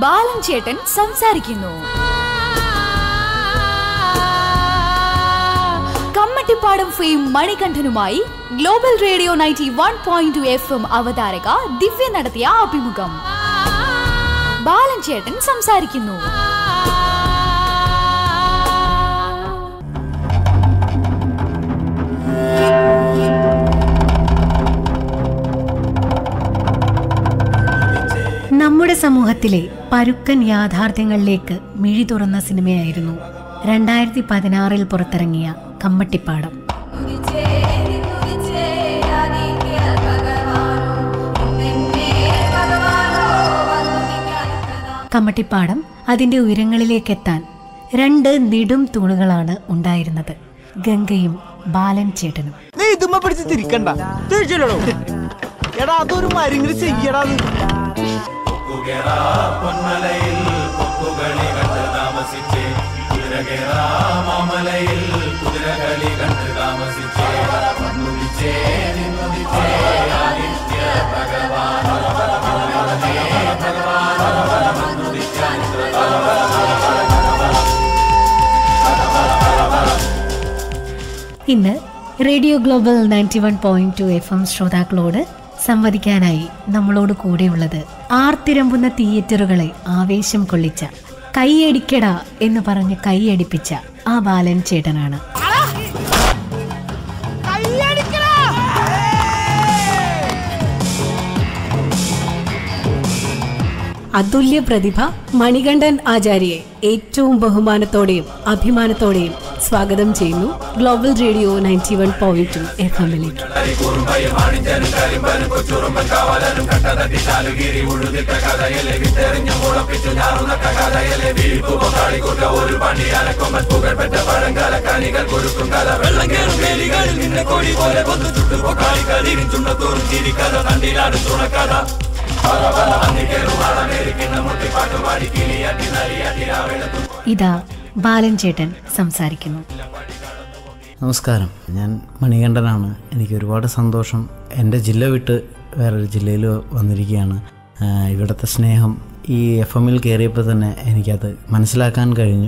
ബാലൻ ചേട്ടൻ സംസാരിക്കുന്നു കമ്മട്ടിപ്പാടം ഫെയിം മണികണ്ഠനുമായി global radio ninety one point two F M അവതാരക ദിവ്യ നടത്തിയ അഭിമുഖം ബാലൻ ചേട്ടൻ സംസാരിക്കുന്നു നമ്മുടെ സമൂഹത്തിലെ പരുക്കൻ യാഥാർത്ഥ്യങ്ങളിലേക്ക് മിഴി തുറന്ന സിനിമയായിരുന്നു രണ്ടായിരത്തി പതിനാറിൽ പുറത്തിറങ്ങിയ കമ്മട്ടിപ്പാടം കമ്മട്ടിപ്പാടം അതിന്റെ ഉയരങ്ങളിലേക്കെത്താൻ രണ്ട് നെടും തൂണുകളാണ് ഉണ്ടായിരുന്നത് ഗംഗയും ബാലൻ ചേട്ടനും നീ ഇതുമ്മ പിടിച്ച് തിരിക്കണ്ട തിരിച്ചില്ലടോ എടാ അതൊരു മരുങ്ങിൽ ചെയ്യടാ നീ ഇന്ന് radio global ninety one point two F M ശ്രോതാക്കളോട് സംവദിക്കാനായി നമ്മളോട് കൂടെയുള്ളത് ആർത്തിരമ്പുന്ന തിയേറ്ററുകളെ ആവേശം കൊള്ളിച്ച കൈയടിക്കട എന്ന് പറഞ്ഞ് കൈയടിപ്പിച്ച ആ ബാലൻ ചേട്ടനാണ് അതുല്യ പ്രതിഭ മണികണ്ഠൻ ആചാര്യയെ ഏറ്റവും ബഹുമാനത്തോടെയും അഭിമാനത്തോടെയും സ്വാഗതം ചെയ്യുന്നു global radio ninety one point two F എമ്മിലേക്ക് ഇതാ ബാലൻ ചേട്ടൻ സംസാരിക്കുന്നു നമസ്കാരം ഞാൻ മണികണ്ഠനാണ് എനിക്ക് ഒരുപാട് സന്തോഷം എൻ്റെ ജില്ല വിട്ട് വേറൊരു ജില്ലയിൽ വന്നിരിക്കുകയാണ് ആ, ഇവിടുത്തെ സ്നേഹം ഈ എഫ് എമ്മിൽ കയറിയപ്പോൾ തന്നെ എനിക്കത് മനസ്സിലാക്കാൻ കഴിഞ്ഞു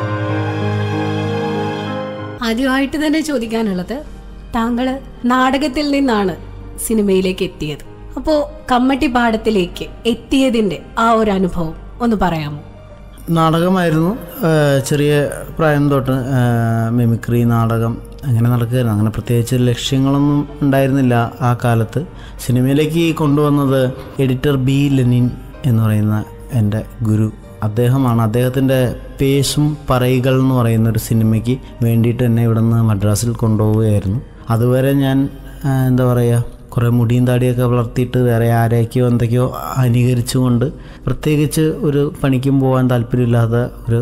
ആദ്യമായിട്ട് തന്നെ ചോദിക്കാനുള്ളത് താങ്കൾ നാടകത്തിൽ നിന്നാണ് സിനിമയിലേക്ക് എത്തിയത് അപ്പോ കമ്മട്ടിപ്പാടത്തിലേക്ക് എത്തിയതിന്റെ ആ ഒരു അനുഭവം ഒന്ന് പറയാമോ നാടകമായിരുന്നു ആ, ചെറിയ പ്രായം തൊട്ട് ആ, മിമിക്രി നാടകം അങ്ങനെ നടക്കുകയായിരുന്നു അങ്ങനെ പ്രത്യേകിച്ച് ലക്ഷ്യങ്ങളൊന്നും ഉണ്ടായിരുന്നില്ല ആ കാലത്ത് സിനിമയിലേക്ക് കൊണ്ടുവന്നത് എഡിറ്റർ ബി ലെനിൻ എന്ന് പറയുന്ന എൻ്റെ ഗുരു അദ്ദേഹമാണ് അദ്ദേഹത്തിൻ്റെ പേശും പറയികൾ എന്ന് പറയുന്ന ഒരു സിനിമയ്ക്ക് വേണ്ടിയിട്ട് എന്നെ ഇവിടെ നിന്ന് മദ്രാസിൽ കൊണ്ടുപോവുകയായിരുന്നു അതുവരെ ഞാൻ ആ, എന്താ പറയുക കുറേ മുടിയും താടിയൊക്കെ വളർത്തിയിട്ട് വേറെ ആരെയൊക്കെയോ എന്തൊക്കെയോ അനുകരിച്ചുകൊണ്ട് പ്രത്യേകിച്ച് ഒരു പണിക്കും പോകാൻ താല്പര്യമില്ലാത്ത ഒരു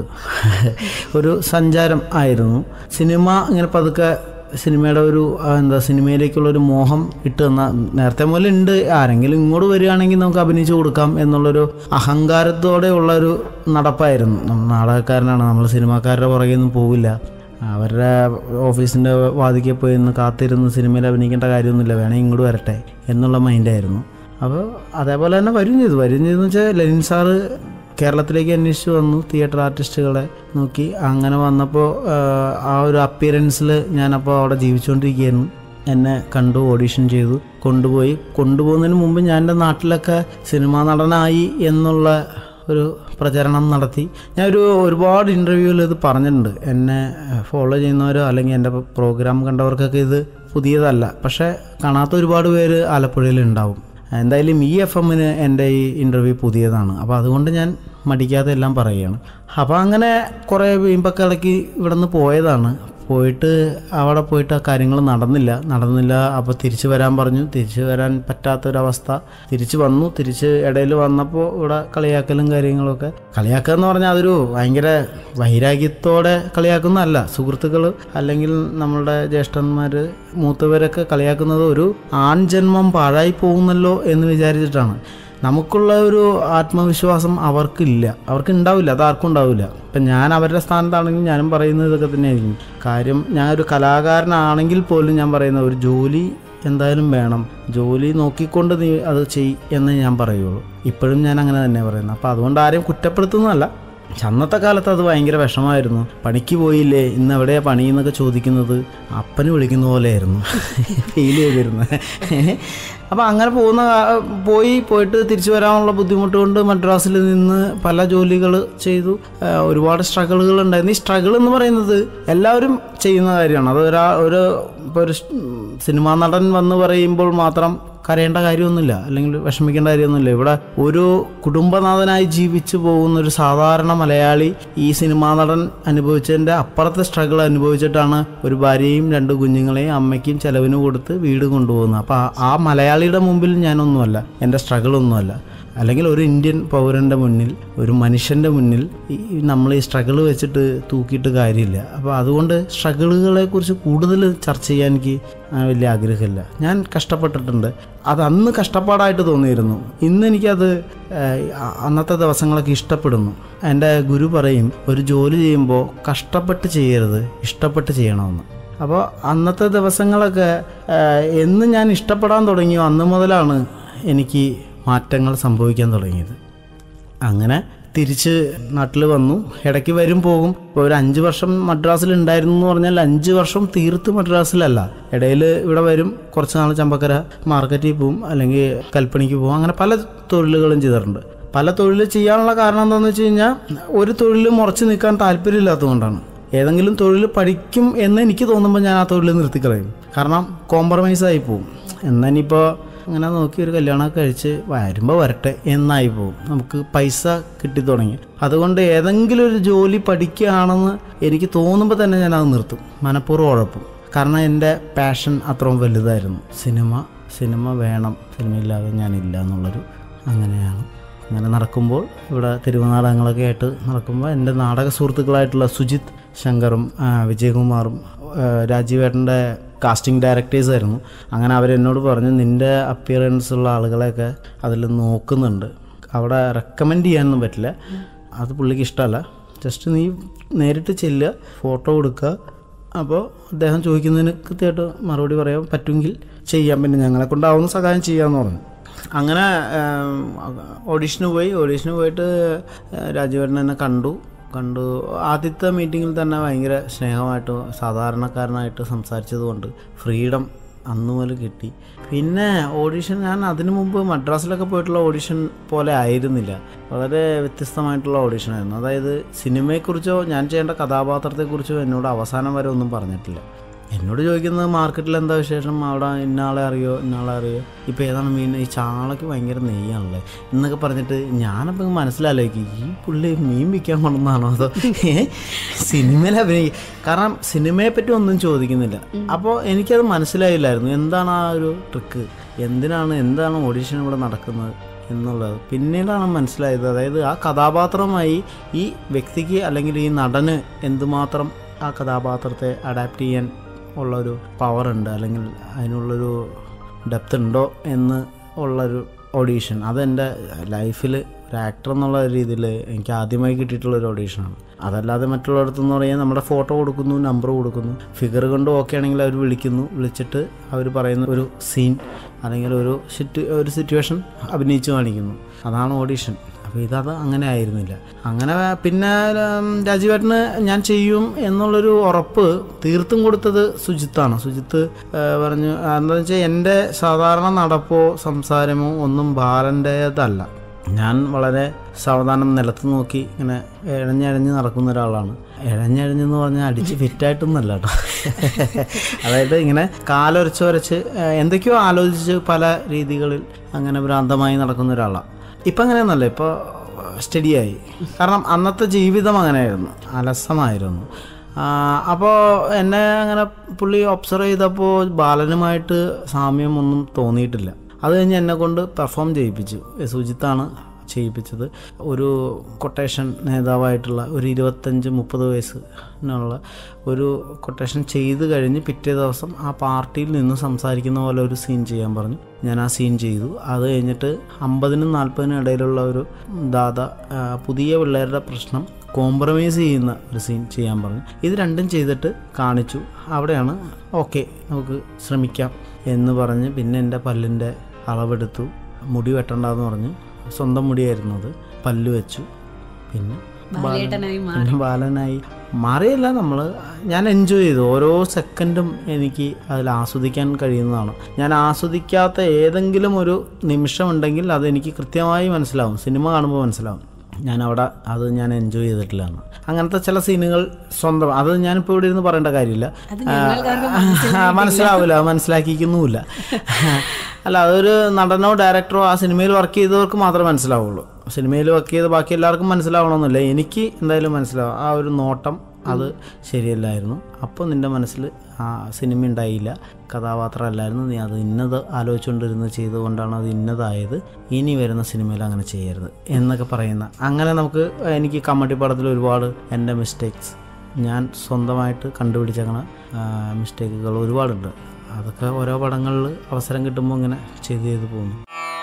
ഒരു സഞ്ചാരം ആയിരുന്നു സിനിമ ഇങ്ങനെ പതുക്കെ സിനിമയുടെ ഒരു ആ, എന്താ സിനിമയിലേക്കുള്ള ഒരു മോഹം ഇട്ട് തന്ന നേരത്തെ മുതൽ ഉണ്ട് ആരെങ്കിലും ഇങ്ങോട്ട് വരികയാണെങ്കിൽ നമുക്ക് അഭിനയിച്ചു കൊടുക്കാം എന്നുള്ളൊരു അഹങ്കാരത്തോടെ ഉള്ള ഒരു നടപ്പായിരുന്നു നമ്മൾ നാടകക്കാരനാണ് നമ്മൾ സിനിമാക്കാരുടെ പുറകെ ഒന്നും പോവില്ല അവരുടെ ഓഫീസിൻ്റെ വാതിക്കെ പോയി നിന്ന് കാത്തിരുന്ന് സിനിമയിൽ അഭിനയിക്കേണ്ട കാര്യമൊന്നുമില്ല വേണമെങ്കിൽ ഇങ്ങോട്ട് വരട്ടെ എന്നുള്ള മൈൻഡായിരുന്നു അപ്പോൾ അതേപോലെ തന്നെ വരും ചെയ്തു വരും ചെയ്തെന്ന് വെച്ചാൽ ലെനിൻ സാറ് കേരളത്തിലേക്ക് അന്വേഷിച്ച് വന്നു തിയേറ്റർ ആർട്ടിസ്റ്റുകളെ നോക്കി അങ്ങനെ വന്നപ്പോൾ ആ ഒരു അപ്പിയറൻസിൽ ഞാനപ്പോൾ അവിടെ ജീവിച്ചുകൊണ്ടിരിക്കുകയായിരുന്നു എന്നെ കണ്ടു ഓഡീഷൻ ചെയ്തു കൊണ്ടുപോയി കൊണ്ടുപോകുന്നതിന് മുമ്പ് ഞാൻ എൻ്റെ നാട്ടിലൊക്കെ സിനിമാ നടനായി എന്നുള്ള ഒരു പ്രചരണം നടത്തി ഞാൻ ഒരു ഒരുപാട് ഇൻ്റർവ്യൂവിൽ ഇത് പറഞ്ഞിട്ടുണ്ട് എന്നെ ഫോളോ ചെയ്യുന്നവരോ അല്ലെങ്കിൽ എൻ്റെ പ്രോഗ്രാം കണ്ടവർക്കൊക്കെ ഇത് പുതിയതല്ല പക്ഷേ കാണാത്ത ഒരുപാട് പേര് ആലപ്പുഴയിൽ ഉണ്ടാവും എന്തായാലും ഈ എഫ് എമ്മിന് എൻ്റെ ഈ ഇൻ്റർവ്യൂ പുതിയതാണ് അപ്പോൾ അതുകൊണ്ട് ഞാൻ മടിക്കാതെ എല്ലാം പറയുകയാണ് അപ്പോൾ അങ്ങനെ കുറേ വീമ്പൊക്കെ ഇളക്കി ഇവിടെ നിന്ന് പോയതാണ് പോയിട്ട് അവിടെ പോയിട്ട് ആ കാര്യങ്ങൾ നടന്നില്ല നടന്നില്ല അപ്പോൾ തിരിച്ചു വരാൻ പറഞ്ഞു തിരിച്ചു വരാൻ പറ്റാത്തൊരവസ്ഥ തിരിച്ചു വന്നു തിരിച്ച് ഇടയിൽ വന്നപ്പോൾ ഇവിടെ കളിയാക്കലും കാര്യങ്ങളൊക്കെ കളിയാക്കുക എന്ന് പറഞ്ഞാൽ അതൊരു ഭയങ്കര വൈരാഗ്യത്തോടെ കളിയാക്കുന്നതല്ല സുഹൃത്തുക്കൾ അല്ലെങ്കിൽ നമ്മളുടെ ജ്യേഷ്ഠന്മാർ മൂത്തവരൊക്കെ കളിയാക്കുന്നത് ഒരു ആൺജന്മം പാഴായി പോകുന്നല്ലോ എന്ന് വിചാരിച്ചിട്ടാണ് നമുക്കുള്ള ഒരു ആത്മവിശ്വാസം അവർക്കില്ല അവർക്ക് ഉണ്ടാവില്ല അത് ആർക്കും ഉണ്ടാവില്ല ഇപ്പം ഞാൻ അവരുടെ സ്ഥാനത്താണെങ്കിൽ ഞാനും പറയുന്നത് ഇതൊക്കെ തന്നെയായിരിക്കും കാര്യം ഞാൻ ഒരു കലാകാരനാണെങ്കിൽ പോലും ഞാൻ പറയുന്ന ഒരു ജോലി എന്തായാലും വേണം ജോലി നോക്കിക്കൊണ്ട് നീ അത് ചെയ് എന്ന് ഞാൻ പറയുള്ളൂ ഇപ്പോഴും ഞാൻ അങ്ങനെ തന്നെ പറയുന്നത് അപ്പോൾ അതുകൊണ്ട് ആരെയും കുറ്റപ്പെടുത്തുന്നതല്ല പക്ഷെ അന്നത്തെ കാലത്ത് അത് ഭയങ്കര വിഷമമായിരുന്നു പണിക്ക് പോയില്ലേ ഇന്ന് എവിടെയാ പണി എന്നൊക്കെ ചോദിക്കുന്നത് അപ്പന് വിളിക്കുന്ന പോലെയായിരുന്നു ഫീൽ ചെയ്തിരുന്നത് അപ്പോൾ അങ്ങനെ പോകുന്ന കാ- പോയി പോയിട്ട് തിരിച്ചു വരാനുള്ള ബുദ്ധിമുട്ട് കൊണ്ട് മദ്രാസിൽ നിന്ന് പല ജോലികൾ ചെയ്തു ആ, ഒരുപാട് സ്ട്രഗിളുകൾ ഉണ്ടായിരുന്നു ഈ സ്ട്രഗിൾ എന്ന് പറയുന്നത് എല്ലാവരും ചെയ്യുന്ന കാര്യമാണ് അത് ഒരാ ഒരു ഇപ്പോൾ ഒരു സിനിമാ നടൻ വന്ന് പറയുമ്പോൾ മാത്രം കരയേണ്ട കാര്യമൊന്നുമില്ല അല്ലെങ്കിൽ വിഷമിക്കേണ്ട കാര്യമൊന്നുമില്ല ഇവിടെ ഒരു കുടുംബനാഥനായി ജീവിച്ചു പോകുന്ന ഒരു സാധാരണ മലയാളി ഈ സിനിമാ നടൻ അനുഭവിച്ചതിൻ്റെ അപ്പുറത്തെ സ്ട്രഗിൾ അനുഭവിച്ചിട്ടാണ് ഒരു ഭാര്യയും രണ്ട് കുഞ്ഞുങ്ങളെയും അമ്മയ്ക്കും ചെലവിന് കൊടുത്ത് വീട് കൊണ്ടുപോകുന്നത് അപ്പോൾ ആ മലയാളിയുടെ മുമ്പിൽ ഞാനൊന്നുമല്ല എൻ്റെ സ്ട്രഗിൾ ഒന്നുമല്ല അല്ലെങ്കിൽ ഒരു ഇന്ത്യൻ പൗരൻ്റെ മുന്നിൽ ഒരു മനുഷ്യൻ്റെ മുന്നിൽ ഈ നമ്മൾ ഈ സ്ട്രഗിൾ വെച്ചിട്ട് തൂക്കിയിട്ട് കാര്യമില്ല അപ്പോൾ അതുകൊണ്ട് സ്ട്രഗിളുകളെ കുറിച്ച് കൂടുതൽ ചർച്ച ചെയ്യാൻ എനിക്ക് ആ, വലിയ ആഗ്രഹമില്ല ഞാൻ കഷ്ടപ്പെട്ടിട്ടുണ്ട് അത് അന്ന് കഷ്ടപ്പാടായിട്ട് തോന്നിയിരുന്നു ഇന്ന് എനിക്കത് ആ, അന്നത്തെ ദിവസങ്ങളൊക്കെ ഇഷ്ടപ്പെടുന്നു എൻ്റെ ഗുരു പറയും ഒരു ജോലി ചെയ്യുമ്പോൾ കഷ്ടപ്പെട്ട് ചെയ്യരുത് ഇഷ്ടപ്പെട്ട് ചെയ്യണമെന്ന് അപ്പോൾ അന്നത്തെ ദിവസങ്ങളൊക്കെ ആ, എന്ന് ഞാൻ ഇഷ്ടപ്പെടാൻ തുടങ്ങിയോ അന്ന് മുതലാണ് എനിക്ക് മാറ്റങ്ങൾ സംഭവിക്കാൻ തുടങ്ങിയത് അങ്ങനെ തിരിച്ച് നാട്ടിൽ വന്നു ഇടയ്ക്ക് വരും പോകും ഇപ്പോൾ ഒരു അഞ്ച് വർഷം മദ്രാസിൽ ഉണ്ടായിരുന്നു എന്ന് പറഞ്ഞാൽ അഞ്ച് വർഷം തീർത്ത് മദ്രാസിലല്ല ഇടയിൽ ഇവിടെ വരും കുറച്ച് നാൾ ചമ്പക്കര മാർക്കറ്റിൽ പോവും അല്ലെങ്കിൽ കൽപ്പണിക്ക് പോകും അങ്ങനെ പല തൊഴിലുകളും ചെയ്തിട്ടുണ്ട് പല തൊഴിൽ ചെയ്യാനുള്ള കാരണം എന്താണെന്ന് വെച്ച് കഴിഞ്ഞാൽ ഒരു തൊഴിൽ മുറച്ച് നിൽക്കാൻ താല്പര്യമില്ലാത്തതുകൊണ്ടാണ് ഏതെങ്കിലും തൊഴിൽ പഠിക്കും എന്ന് എനിക്ക് തോന്നുമ്പോൾ ഞാൻ ആ തൊഴിൽ നിർത്തിക്കളയും കാരണം കോംപ്രമൈസ് ആയി പോവും എന്നാൽ ഇനിയിപ്പോൾ അങ്ങനെ നോക്കി ഒരു കല്യാണമൊക്കെ കഴിച്ച് വരുമ്പോൾ വരട്ടെ എന്നായി പോകും നമുക്ക് പൈസ കിട്ടി തുടങ്ങി അതുകൊണ്ട് ഏതെങ്കിലും ഒരു ജോലി പഠിക്കുകയാണെന്ന് എനിക്ക് തോന്നുമ്പോൾ തന്നെ ഞാൻ അത് നിർത്തും മനഃപൂർവ്വം ഉഴപ്പും കാരണം എൻ്റെ പാഷൻ അത്രയും വലുതായിരുന്നു സിനിമ സിനിമ വേണം സിനിമയില്ലാതെ ഞാനില്ല എന്നുള്ളൊരു അങ്ങനെയാണ് അങ്ങനെ നടക്കുമ്പോൾ ഇവിടെ തിരുവനാടകങ്ങളൊക്കെ ആയിട്ട് നടക്കുമ്പോൾ എൻ്റെ നാടക സുഹൃത്തുക്കളായിട്ടുള്ള സുജിത് ശങ്കറും ആ, വിജയകുമാറും ആ, രാജീവേട്ടൻ്റെ കാസ്റ്റിംഗ് ഡയറക്ടേഴ്സ് ആയിരുന്നു അങ്ങനെ അവരെന്നോട് പറഞ്ഞു നിൻ്റെ അപ്പിയറൻസ് ഉള്ള ആളുകളെയൊക്കെ അതിൽ നോക്കുന്നുണ്ട് അവിടെ റെക്കമെൻഡ് ചെയ്യാനൊന്നും പറ്റില്ല അത് പുള്ളിക്ക് ഇഷ്ടമല്ല ജസ്റ്റ് നീ നേരിട്ട് ചെല്ലുക ഫോട്ടോ കൊടുക്കുക അപ്പോൾ അദ്ദേഹം ചോദിക്കുന്നതിന് കൃത്യമായിട്ട് മറുപടി പറയാൻ പറ്റുമെങ്കിൽ ചെയ്യാം പിന്നെ ഞങ്ങളെ കൊണ്ടാവുന്ന സഹായം ചെയ്യാമെന്ന് പറഞ്ഞു അങ്ങനെ ഓഡീഷന് പോയി ഓഡീഷന് പോയിട്ട് രാജുവേട്ടൻ എന്നെ കണ്ടു കണ്ടു ആദ്യത്തെ മീറ്റിങ്ങിൽ തന്നെ ഭയങ്കര സ്നേഹമായിട്ട് സാധാരണക്കാരനായിട്ട് സംസാരിച്ചതുകൊണ്ട് ഫ്രീഡം അന്ന് മുതൽ കിട്ടി പിന്നെ ഓഡീഷൻ ഞാൻ അതിനു മുമ്പ് മദ്രാസിലൊക്കെ പോയിട്ടുള്ള ഓഡീഷൻ പോലെ ആയിരുന്നില്ല വളരെ വ്യത്യസ്തമായിട്ടുള്ള ഓഡീഷനായിരുന്നു അതായത് സിനിമയെക്കുറിച്ചോ ഞാൻ ചെയ്യേണ്ട കഥാപാത്രത്തെക്കുറിച്ചോ എന്നോട് അവസാനം വരെ ഒന്നും പറഞ്ഞിട്ടില്ല എന്നോട് ചോദിക്കുന്നത് മാർക്കറ്റിൽ എന്താ വിശേഷം അവിടെ ഇന്നാളെ അറിയോ ഇന്നാളെ അറിയോ ഇപ്പോൾ ഏതാണ് മീൻ ഈ ചാളയ്ക്ക് ഭയങ്കര നെയ്യാണല്ലേ എന്നൊക്കെ പറഞ്ഞിട്ട് ഞാനപ്പോൾ ഇങ്ങ് മനസ്സിലാലോചിക്കും ഈ പുള്ളി മീൻ വിൽക്കാൻ കൊണ്ടുവന്നാണോ അതോ ഏ? സിനിമയിൽ അഭിനയിക്കും കാരണം സിനിമയെ പറ്റി ഒന്നും ചോദിക്കുന്നില്ല അപ്പോൾ എനിക്കത് മനസ്സിലായില്ലായിരുന്നു എന്താണ് ആ ഒരു ട്രിക്ക് എന്തിനാണ് എന്താണ് ഓഡീഷൻ ഇവിടെ നടക്കുന്നത് എന്നുള്ളത് പിന്നീടാണ് മനസ്സിലായത് അതായത് ആ കഥാപാത്രമായി ഈ വ്യക്തിക്ക് അല്ലെങ്കിൽ ഈ നടന് എന്തുമാത്രം ആ കഥാപാത്രത്തെ അഡാപ്റ്റ് ചെയ്യാൻ ഉള്ളൊരു പവർ ഉണ്ട് അല്ലെങ്കിൽ അതിനുള്ളൊരു ഡെപ്ത് ഉണ്ടോ എന്ന് ഉള്ളൊരു ഓഡീഷൻ അതെൻ്റെ ലൈഫിൽ ഒരു ആക്ടർ എന്നുള്ള രീതിയിൽ എനിക്ക് ആദ്യമായി കിട്ടിയിട്ടുള്ളൊരു ഓഡീഷനാണ് അതല്ലാതെ മറ്റുള്ളിടത്തെന്ന് പറയാൻ നമ്മുടെ ഫോട്ടോ കൊടുക്കുന്നു നമ്പർ കൊടുക്കുന്നു ഫിഗർ കൊണ്ട് ഓക്കെ ആണെങ്കിൽ അവർ വിളിക്കുന്നു വിളിച്ചിട്ട് അവർ പറയുന്ന ഒരു സീൻ അല്ലെങ്കിൽ ഒരു സിറ്റു ഒരു സിറ്റുവേഷൻ അഭിനയിച്ച് കാണിക്കുന്നു അതാണ് ഓഡീഷൻ അപ്പോൾ ഇതത് അങ്ങനെ ആയിരുന്നില്ല അങ്ങനെ പിന്നെ ഉം, രാജീവേട്ടന് ഞാൻ ചെയ്യും എന്നുള്ളൊരു ഉറപ്പ് തീർത്തും കൊടുത്തത് സുജിത്താണ് സുജിത്ത് ആ, പറഞ്ഞു ആ, എന്താണെന്ന് വെച്ചാൽ എൻ്റെ സാധാരണ നടപ്പോ സംസാരമോ ഒന്നും ബാലൻ്റേതല്ല ഞാൻ വളരെ സാവധാനം നിലത്ത് നോക്കി ഇങ്ങനെ ഇഴഞ്ഞഴഞ്ഞ് നടക്കുന്ന ഒരാളാണ് ഇഴഞ്ഞഴഞ്ഞെന്ന് പറഞ്ഞാൽ അടിച്ച് ഫിറ്റായിട്ടൊന്നുമല്ല കേട്ടോ അതായത് ഇങ്ങനെ കാലൊരച്ച് വരച്ച് ആ, എന്തൊക്കെയോ ആലോചിച്ച് പല രീതികളിൽ അങ്ങനെ ഭ്രാന്തമായി നടക്കുന്ന ഒരാളാണ് ഇപ്പം അങ്ങനെയൊന്നല്ല ഇപ്പോൾ സ്റ്റഡിയായി കാരണം അന്നത്തെ ജീവിതം അങ്ങനെയായിരുന്നു അലസമായിരുന്നു അപ്പോൾ എന്നെ അങ്ങനെ പുള്ളി ഒബ്സർവ് ചെയ്തപ്പോൾ ബാലനുമായിട്ട് സാമ്യം ഒന്നും തോന്നിയിട്ടില്ല അത് കഴിഞ്ഞ് എന്നെ കൊണ്ട് പെർഫോം ചെയ്യിപ്പിച്ചു എ, സുജിത്താണ് ചെയ്യിപ്പിച്ചത് ഒരു കൊട്ടേഷൻ നേതാവായിട്ടുള്ള ഒരു ഇരുപത്തഞ്ച് മുപ്പത് വയസ്സിനുള്ള ഒരു കൊട്ടേഷൻ ചെയ്ത് കഴിഞ്ഞ് പിറ്റേ ദിവസം ആ പാർട്ടിയിൽ നിന്ന് സംസാരിക്കുന്ന പോലെ ഒരു സീൻ ചെയ്യാൻ പറഞ്ഞു ഞാൻ ആ സീൻ ചെയ്തു അത് കഴിഞ്ഞിട്ട് അമ്പതിനും നാൽപ്പതിനും ഇടയിലുള്ള ഒരു ദാദ ആ, പുതിയ പിള്ളേരുടെ പ്രശ്നം കോംപ്രമൈസ് ചെയ്യുന്ന ഒരു സീൻ ചെയ്യാൻ പറഞ്ഞു ഇത് രണ്ടും ചെയ്തിട്ട് കാണിച്ചു അവിടെയാണ് ഓക്കെ നമുക്ക് ശ്രമിക്കാം എന്ന് പറഞ്ഞ് പിന്നെ എൻ്റെ പല്ലിൻ്റെ അളവെടുത്തു മുടി വെട്ടണ്ടെന്ന് പറഞ്ഞു സ്വന്തം മുടിയായിരുന്നു അത് പല്ല് വെച്ചു പിന്നെ ബാലേട്ടനായി പിന്നെ ബാലനായി മാറിയല്ല നമ്മൾ ഞാൻ എൻജോയ് ചെയ്തു ഓരോ സെക്കൻഡും എനിക്ക് അതിൽ ആസ്വദിക്കാൻ കഴിയുന്നതാണ് ഞാൻ ആസ്വദിക്കാത്ത ഏതെങ്കിലും ഒരു നിമിഷം ഉണ്ടെങ്കിൽ അത് എനിക്ക് കൃത്യമായി മനസ്സിലാവും സിനിമ കാണുമ്പോൾ മനസ്സിലാവും ഞാൻ അവിടെ അത് ഞാൻ എൻജോയ് ചെയ്തിട്ടില്ലാണ് അങ്ങനത്തെ ചില സീനുകൾ സ്വന്തം അത് ഞാനിപ്പോൾ ഇവിടെ ഇരുന്ന് പറയേണ്ട കാര്യമില്ല ആ, മനസ്സിലാവില്ല മനസ്സിലാക്കിക്കുന്നുമില്ല അല്ല അതൊരു നടനോ ഡയറക്ടറോ ആ സിനിമയിൽ വർക്ക് ചെയ്തവർക്ക് മാത്രമേ മനസ്സിലാവുള്ളൂ സിനിമയിൽ വർക്ക് ചെയ്ത് ബാക്കി എല്ലാവർക്കും മനസ്സിലാവണമെന്നില്ല എനിക്ക് എന്തായാലും മനസ്സിലാവും ആ ഒരു നോട്ടം അത് ശരിയല്ലായിരുന്നു അപ്പോൾ നിൻ്റെ മനസ്സിൽ ആ സിനിമ ഉണ്ടായില്ല കഥാപാത്രം അല്ലായിരുന്നു നീ അത് ഇന്നത് ആലോചിച്ചുകൊണ്ടിരുന്ന് ചെയ്തുകൊണ്ടാണ് അത് ഇന്നതായത് ഇനി വരുന്ന സിനിമയിൽ അങ്ങനെ ചെയ്യരുത് എന്നൊക്കെ പറയുന്ന അങ്ങനെ നമുക്ക് എനിക്ക് കമ്മട്ടി പടത്തിൽ ഒരുപാട് എൻ്റെ മിസ്റ്റേക്സ് ഞാൻ സ്വന്തമായിട്ട് കണ്ടുപിടിച്ചങ്ങനെ മിസ്റ്റേക്കുകൾ ഒരുപാടുണ്ട് അതൊക്കെ ഓരോ പടങ്ങളിൽ അവസരം കിട്ടുമ്പോൾ ഇങ്ങനെ ചെയ്ത് ചെയ്ത് പോകുന്നു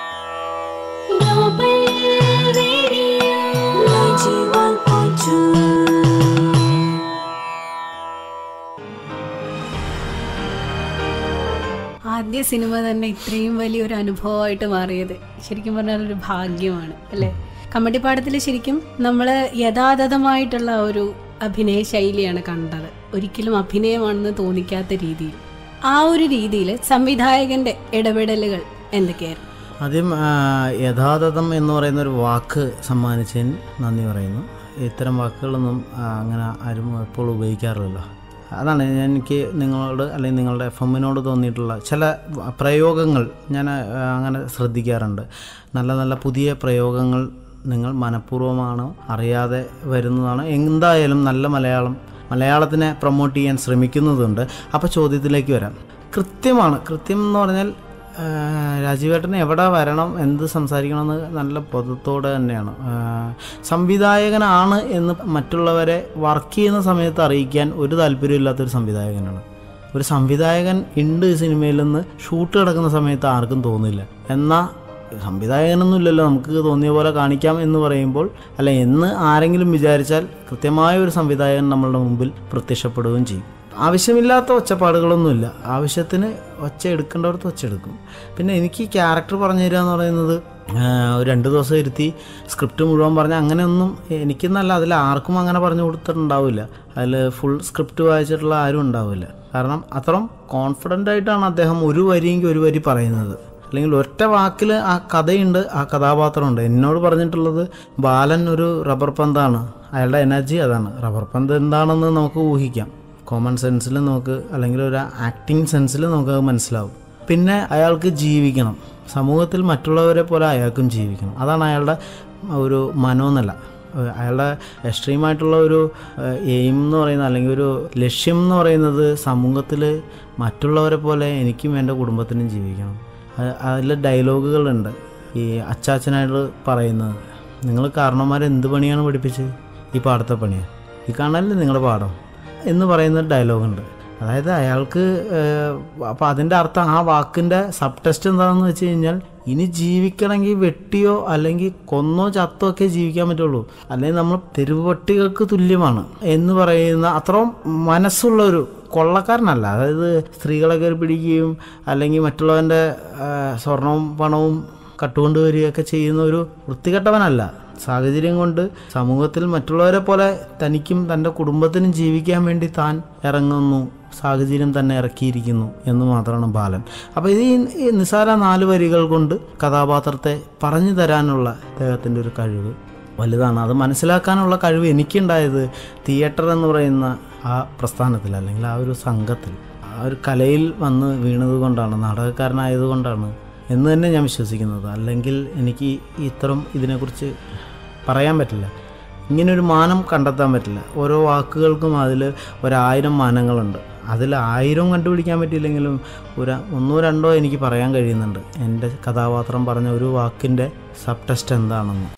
ആദ്യ സിനിമ തന്നെ ഇത്രയും വലിയൊരു അനുഭവമായിട്ട് മാറിയത് ശരിക്കും പറഞ്ഞാൽ ഒരു ഭാഗ്യമാണ് അല്ലേ കമ്മട്ടിപ്പാടത്തിൽ ശരിക്കും നമ്മൾ യഥാതഥമായിട്ടുള്ള ഒരു അഭിനയ ശൈലിയാണ് കണ്ടത് ഒരിക്കലും അഭിനയമാണെന്ന് തോന്നിക്കാത്ത രീതിയിൽ ആ ഒരു രീതിയിൽ സംവിധായകന്റെ ഇടപെടലുകൾ എന്തൊക്കെയായിരുന്നു ആദ്യം ആ, യഥാതഥം എന്ന് പറയുന്ന ഒരു വാക്ക് സമ്മാനിച്ചതിന് നന്ദി പറയുന്നു ഇത്തരം വാക്കുകളൊന്നും ആ, അങ്ങനെ ആരും എപ്പോഴും ഉപയോഗിക്കാറില്ലല്ലോ അതാണ് ഞാൻ എനിക്ക് നിങ്ങളോട് അല്ലെങ്കിൽ നിങ്ങളുടെ എഫ് എമ്മിനോട് തോന്നിയിട്ടുള്ള ചില പ്രയോഗങ്ങൾ ഞാൻ ആ, അങ്ങനെ ശ്രദ്ധിക്കാറുണ്ട് നല്ല നല്ല പുതിയ പ്രയോഗങ്ങൾ നിങ്ങൾ മനഃപൂർവ്വമാണോ അറിയാതെ വരുന്നതാണ് എന്തായാലും നല്ല മലയാളം മലയാളത്തിനെ പ്രൊമോട്ട് ചെയ്യാൻ ശ്രമിക്കുന്നതുണ്ട് അപ്പോൾ ചോദ്യത്തിലേക്ക് വരാം കൃത്യമാണ് കൃത്യം എന്ന് പറഞ്ഞാൽ ആ, രാജീവേട്ടൻ എവിടെ വരണം എന്ത് സംസാരിക്കണമെന്ന് നല്ല ബോധത്തോടെ തന്നെയാണ് ആ, സംവിധായകനാണ് എന്ന് മറ്റുള്ളവരെ വർക്ക് ചെയ്യുന്ന സമയത്ത് അറിയിക്കാൻ ഒരു താല്പര്യമില്ലാത്തൊരു സംവിധായകനാണ് ഒരു സംവിധായകൻ ഉണ്ട് ഈ സിനിമയിൽ നിന്ന് ഷൂട്ട് കിടക്കുന്ന സമയത്ത് ആർക്കും തോന്നില്ല എന്നാൽ സംവിധായകനൊന്നും ഇല്ലല്ലോ നമുക്ക് തോന്നിയ പോലെ കാണിക്കാം എന്ന് പറയുമ്പോൾ അല്ല എന്ന് ആരെങ്കിലും വിചാരിച്ചാൽ കൃത്യമായ ഒരു സംവിധായകൻ നമ്മളുടെ മുമ്പിൽ പ്രത്യക്ഷപ്പെടുകയും ചെയ്യും ആവശ്യമില്ലാത്ത ഒച്ചപ്പാടുകളൊന്നുമില്ല ആവശ്യത്തിന് ഒച്ച എടുക്കേണ്ടവർക്ക് ഒച്ച എടുക്കും പിന്നെ എനിക്ക് ക്യാരക്ടർ പറഞ്ഞു തരിക എന്ന് പറയുന്നത് ആ, ഒരു രണ്ട് ദിവസം ഇരുത്തി സ്ക്രിപ്റ്റ് മുഴുവൻ പറഞ്ഞ അങ്ങനെയൊന്നും എനിക്കെന്നല്ല അതിൽ ആർക്കും അങ്ങനെ പറഞ്ഞു കൊടുത്തിട്ടുണ്ടാവില്ല അതിൽ ഫുൾ സ്ക്രിപ്റ്റ് വായിച്ചിട്ടുള്ള ആരും ഉണ്ടാവില്ല കാരണം അത്രയും കോൺഫിഡൻ്റ് ആയിട്ടാണ് അദ്ദേഹം ഒരു വരിയെങ്കിൽ ഒരു വരി പറയുന്നത് അല്ലെങ്കിൽ ഒറ്റ വാക്കിൽ ആ കഥയുണ്ട് ആ കഥാപാത്രമുണ്ട് എന്നോട് പറഞ്ഞിട്ടുള്ളത് ബാലൻ ഒരു റബ്ബർ പന്താണ് അയാളുടെ എനർജി അതാണ് റബ്ബർ പന്ത് എന്താണെന്ന് നമുക്ക് ഊഹിക്കാം കോമൺ സെൻസിൽ നമുക്ക് അല്ലെങ്കിൽ ഒരു ആക്ടിങ് സെൻസിൽ നമുക്ക് അത് മനസ്സിലാവും പിന്നെ അയാൾക്ക് ജീവിക്കണം സമൂഹത്തിൽ മറ്റുള്ളവരെ പോലെ അയാൾക്കും ജീവിക്കണം അതാണ് അയാളുടെ ഒരു മനോനില ഏഹ് അയാളുടെ എക്സ്ട്രീമായിട്ടുള്ള ഒരു എയിം എന്ന് പറയുന്നത് അല്ലെങ്കിൽ ഒരു ലക്ഷ്യം എന്ന് പറയുന്നത് സമൂഹത്തിൽ മറ്റുള്ളവരെ പോലെ എനിക്കും എൻ്റെ കുടുംബത്തിനും ജീവിക്കണം അതിൽ ഡയലോഗുകളുണ്ട് ഈ അച്ചാച്ചനായിട്ട് പറയുന്നത് നിങ്ങൾ കാരണന്മാരെ എന്ത് പണിയാണ് പഠിപ്പിച്ചത് ഈ പാടത്തെ പണിയാണ് ഈ കാണാനല്ലേ നിങ്ങളുടെ പാഠം എന്ന് പറയുന്ന ഡയലോഗുണ്ട് അതായത് അയാൾക്ക് അപ്പോൾ അതിൻ്റെ അർത്ഥം ആ വാക്കിൻ്റെ സബ് ടെസ്റ്റ് എന്താണെന്ന് വെച്ച് കഴിഞ്ഞാൽ ഇനി ജീവിക്കണമെങ്കിൽ വെട്ടിയോ അല്ലെങ്കിൽ കൊന്നോ ചത്തോ ഒക്കെ ജീവിക്കാൻ പറ്റുള്ളൂ അല്ലെങ്കിൽ നമ്മൾ തെരുവട്ടികൾക്ക് തുല്യമാണ് എന്ന് പറയുന്ന അത്രയും മനസ്സുള്ള ഒരു കൊള്ളക്കാരനല്ല അതായത് സ്ത്രീകളെ കയറി പിടിക്കുകയും അല്ലെങ്കിൽ മറ്റുള്ളവൻ്റെ ആ, സ്വർണവും പണവും കട്ടുകൊണ്ട് വരികയൊക്കെ ചെയ്യുന്ന ഒരു വൃത്തികെട്ടവനല്ല സാഹചര്യം കൊണ്ട് സമൂഹത്തിൽ മറ്റുള്ളവരെ പോലെ തനിക്കും തൻ്റെ കുടുംബത്തിനും ജീവിക്കാൻ വേണ്ടി താൻ ഇറങ്ങുന്നു സാഹചര്യം തന്നെ ഇറക്കിയിരിക്കുന്നു എന്ന് മാത്രമാണ് ബാലൻ അപ്പോൾ ഇത് ഈ- ഈ നിസാര നാല് വരികൾ കൊണ്ട് കഥാപാത്രത്തെ പറഞ്ഞു തരാനുള്ള അദ്ദേഹത്തിൻ്റെ ഒരു കഴിവ് വലുതാണ് അത് മനസ്സിലാക്കാനുള്ള കഴിവ് എനിക്കുണ്ടായത് തിയേറ്റർ എന്ന് പറയുന്ന ആ പ്രസ്ഥാനത്തിൽ അല്ലെങ്കിൽ ആ ഒരു സംഘത്തിൽ ആ ഒരു കലയിൽ വന്ന് വീണത് കൊണ്ടാണ് നാടകക്കാരനായത് കൊണ്ടാണ് എന്ന് തന്നെ ഞാൻ വിശ്വസിക്കുന്നത് അല്ലെങ്കിൽ എനിക്ക് ഇത്തരം ഇതിനെക്കുറിച്ച് പറയാൻ പറ്റില്ല ഇങ്ങനൊരു മാനം കണ്ടെത്താൻ പറ്റില്ല ഓരോ വാക്കുകൾക്കും അതിൽ ഒരായിരം മാനങ്ങളുണ്ട് അതിൽ ആയിരം കണ്ടുപിടിക്കാൻ പറ്റിയില്ലെങ്കിലും ഒരു ഒന്നോ രണ്ടോ എനിക്ക് പറയാൻ കഴിയുന്നുണ്ട് എൻ്റെ കഥാപാത്രം പറഞ്ഞ ഒരു വാക്കിൻ്റെ സബ് ടെസ്റ്റ് എന്താണെന്ന്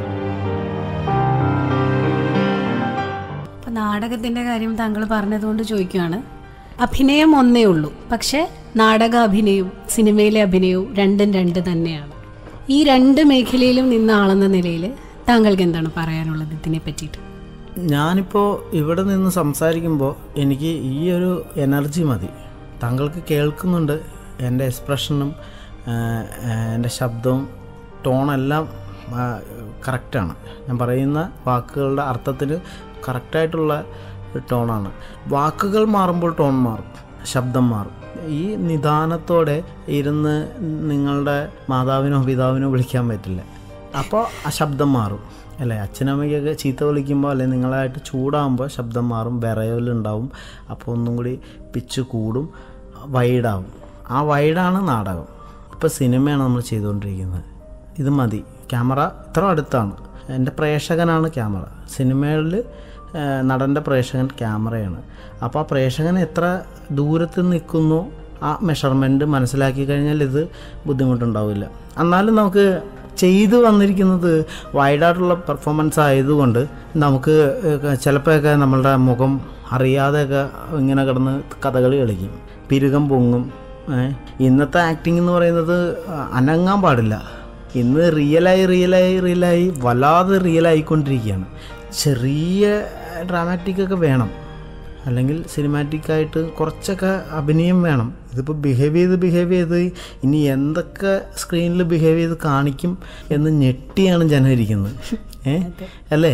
അപ്പൊ നാടകത്തിന്റെ കാര്യം താങ്കൾ പറഞ്ഞതുകൊണ്ട് ചോദിക്കുകയാണ് അഭിനയം ഒന്നേ ഉള്ളൂ പക്ഷെ നാടക അഭിനയവും സിനിമയിലെ അഭിനയവും രണ്ടും രണ്ട് തന്നെയാണ് ഈ രണ്ട് മേഖലയിലും നിന്ന ആളെന്ന നിലയിൽ താങ്കൾക്ക് എന്താണ് പറയാനുള്ളത് ഇതിനെ പറ്റിയിട്ട് ഞാനിപ്പോൾ ഇവിടെ നിന്ന് സംസാരിക്കുമ്പോൾ എനിക്ക് ഈ ഒരു എനർജി മതി താങ്കൾക്ക് കേൾക്കുന്നുണ്ട് എൻ്റെ എക്സ്പ്രഷനും എൻ്റെ ശബ്ദവും ടോണെല്ലാം കറക്റ്റാണ് ഞാൻ പറയുന്ന വാക്കുകളുടെ അർത്ഥത്തിന് കറക്റ്റായിട്ടുള്ള ടോണാണ് വാക്കുകൾ മാറുമ്പോൾ ടോൺ മാറും ശബ്ദം മാറും ഈ നിദാനത്തോടെ ഇരുന്ന് നിങ്ങളുടെ മാതാവിനോ പിതാവിനോ വിളിക്കാൻ പറ്റില്ല അപ്പോൾ ആ ശബ്ദം മാറും അല്ലേ അച്ഛനമ്മയ്ക്കൊക്കെ ചീത്ത വിളിക്കുമ്പോൾ അല്ലെങ്കിൽ നിങ്ങളായിട്ട് ചൂടാകുമ്പോൾ ശബ്ദം മാറും വിറയലുണ്ടാവും അപ്പോൾ ഒന്നും കൂടി പിച്ച് കൂടും വൈഡാവും ആ വൈഡാണ് നാടകം ഇപ്പോൾ സിനിമയാണ് നമ്മൾ ചെയ്തുകൊണ്ടിരിക്കുന്നത് ഇത് മതി ക്യാമറ ഇത്ര അടുത്താണ് എൻ്റെ പ്രേക്ഷകനാണ് ക്യാമറ സിനിമകളിൽ നടൻ്റെ പ്രേക്ഷകൻ ക്യാമറയാണ് അപ്പോൾ ആ പ്രേക്ഷകൻ എത്ര ദൂരത്ത് നിൽക്കുന്നു ആ മെഷർമെൻറ്റ് മനസ്സിലാക്കി കഴിഞ്ഞാൽ ഇത് ബുദ്ധിമുട്ടുണ്ടാവില്ല എന്നാലും നമുക്ക് ചെയ്തു വന്നിരിക്കുന്നത് വൈഡായിട്ടുള്ള പെർഫോമൻസ് ആയതുകൊണ്ട് നമുക്ക് ചിലപ്പോഴൊക്കെ നമ്മളുടെ മുഖം അറിയാതെയൊക്കെ ഇങ്ങനെ കിടന്ന് കഥകളി കളിക്കും പിരുകം പൊങ്ങും ഏ, ഇന്നത്തെ ആക്ടിംഗ് എന്ന് പറയുന്നത് അനങ്ങാൻ പാടില്ല ഇന്ന് റിയലായി റിയലായി റിയലായി വല്ലാതെ റിയലായിക്കൊണ്ടിരിക്കുകയാണ് ചെറിയ ഡ്രാമാറ്റിക് ഒക്കെ വേണം അല്ലെങ്കിൽ സിനിമാറ്റിക്കായിട്ട് കുറച്ചൊക്കെ അഭിനയം വേണം ഇതിപ്പോൾ ബിഹേവ് ചെയ്ത് ബിഹേവ് ചെയ്ത് ഇനി എന്തൊക്കെ സ്ക്രീനിൽ ബിഹേവ് ചെയ്ത് കാണിക്കും എന്ന് ഞെട്ടിയാണ് ജനം ഇരിക്കുന്നത് ഏ അല്ലേ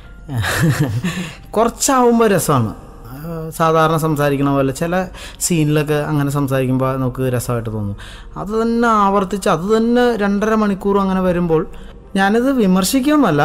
കുറച്ചാവുമ്പോൾ രസമാണ് സാധാരണ സംസാരിക്കണ പോലെ ചില സീനിലൊക്കെ അങ്ങനെ സംസാരിക്കുമ്പോൾ നമുക്ക് രസമായിട്ട് തോന്നും അത് തന്നെ ആവർത്തിച്ച് അത് തന്നെ രണ്ടര മണിക്കൂർ അങ്ങനെ വരുമ്പോൾ ഞാനിത് വിമർശിക്കുമെന്നല്ല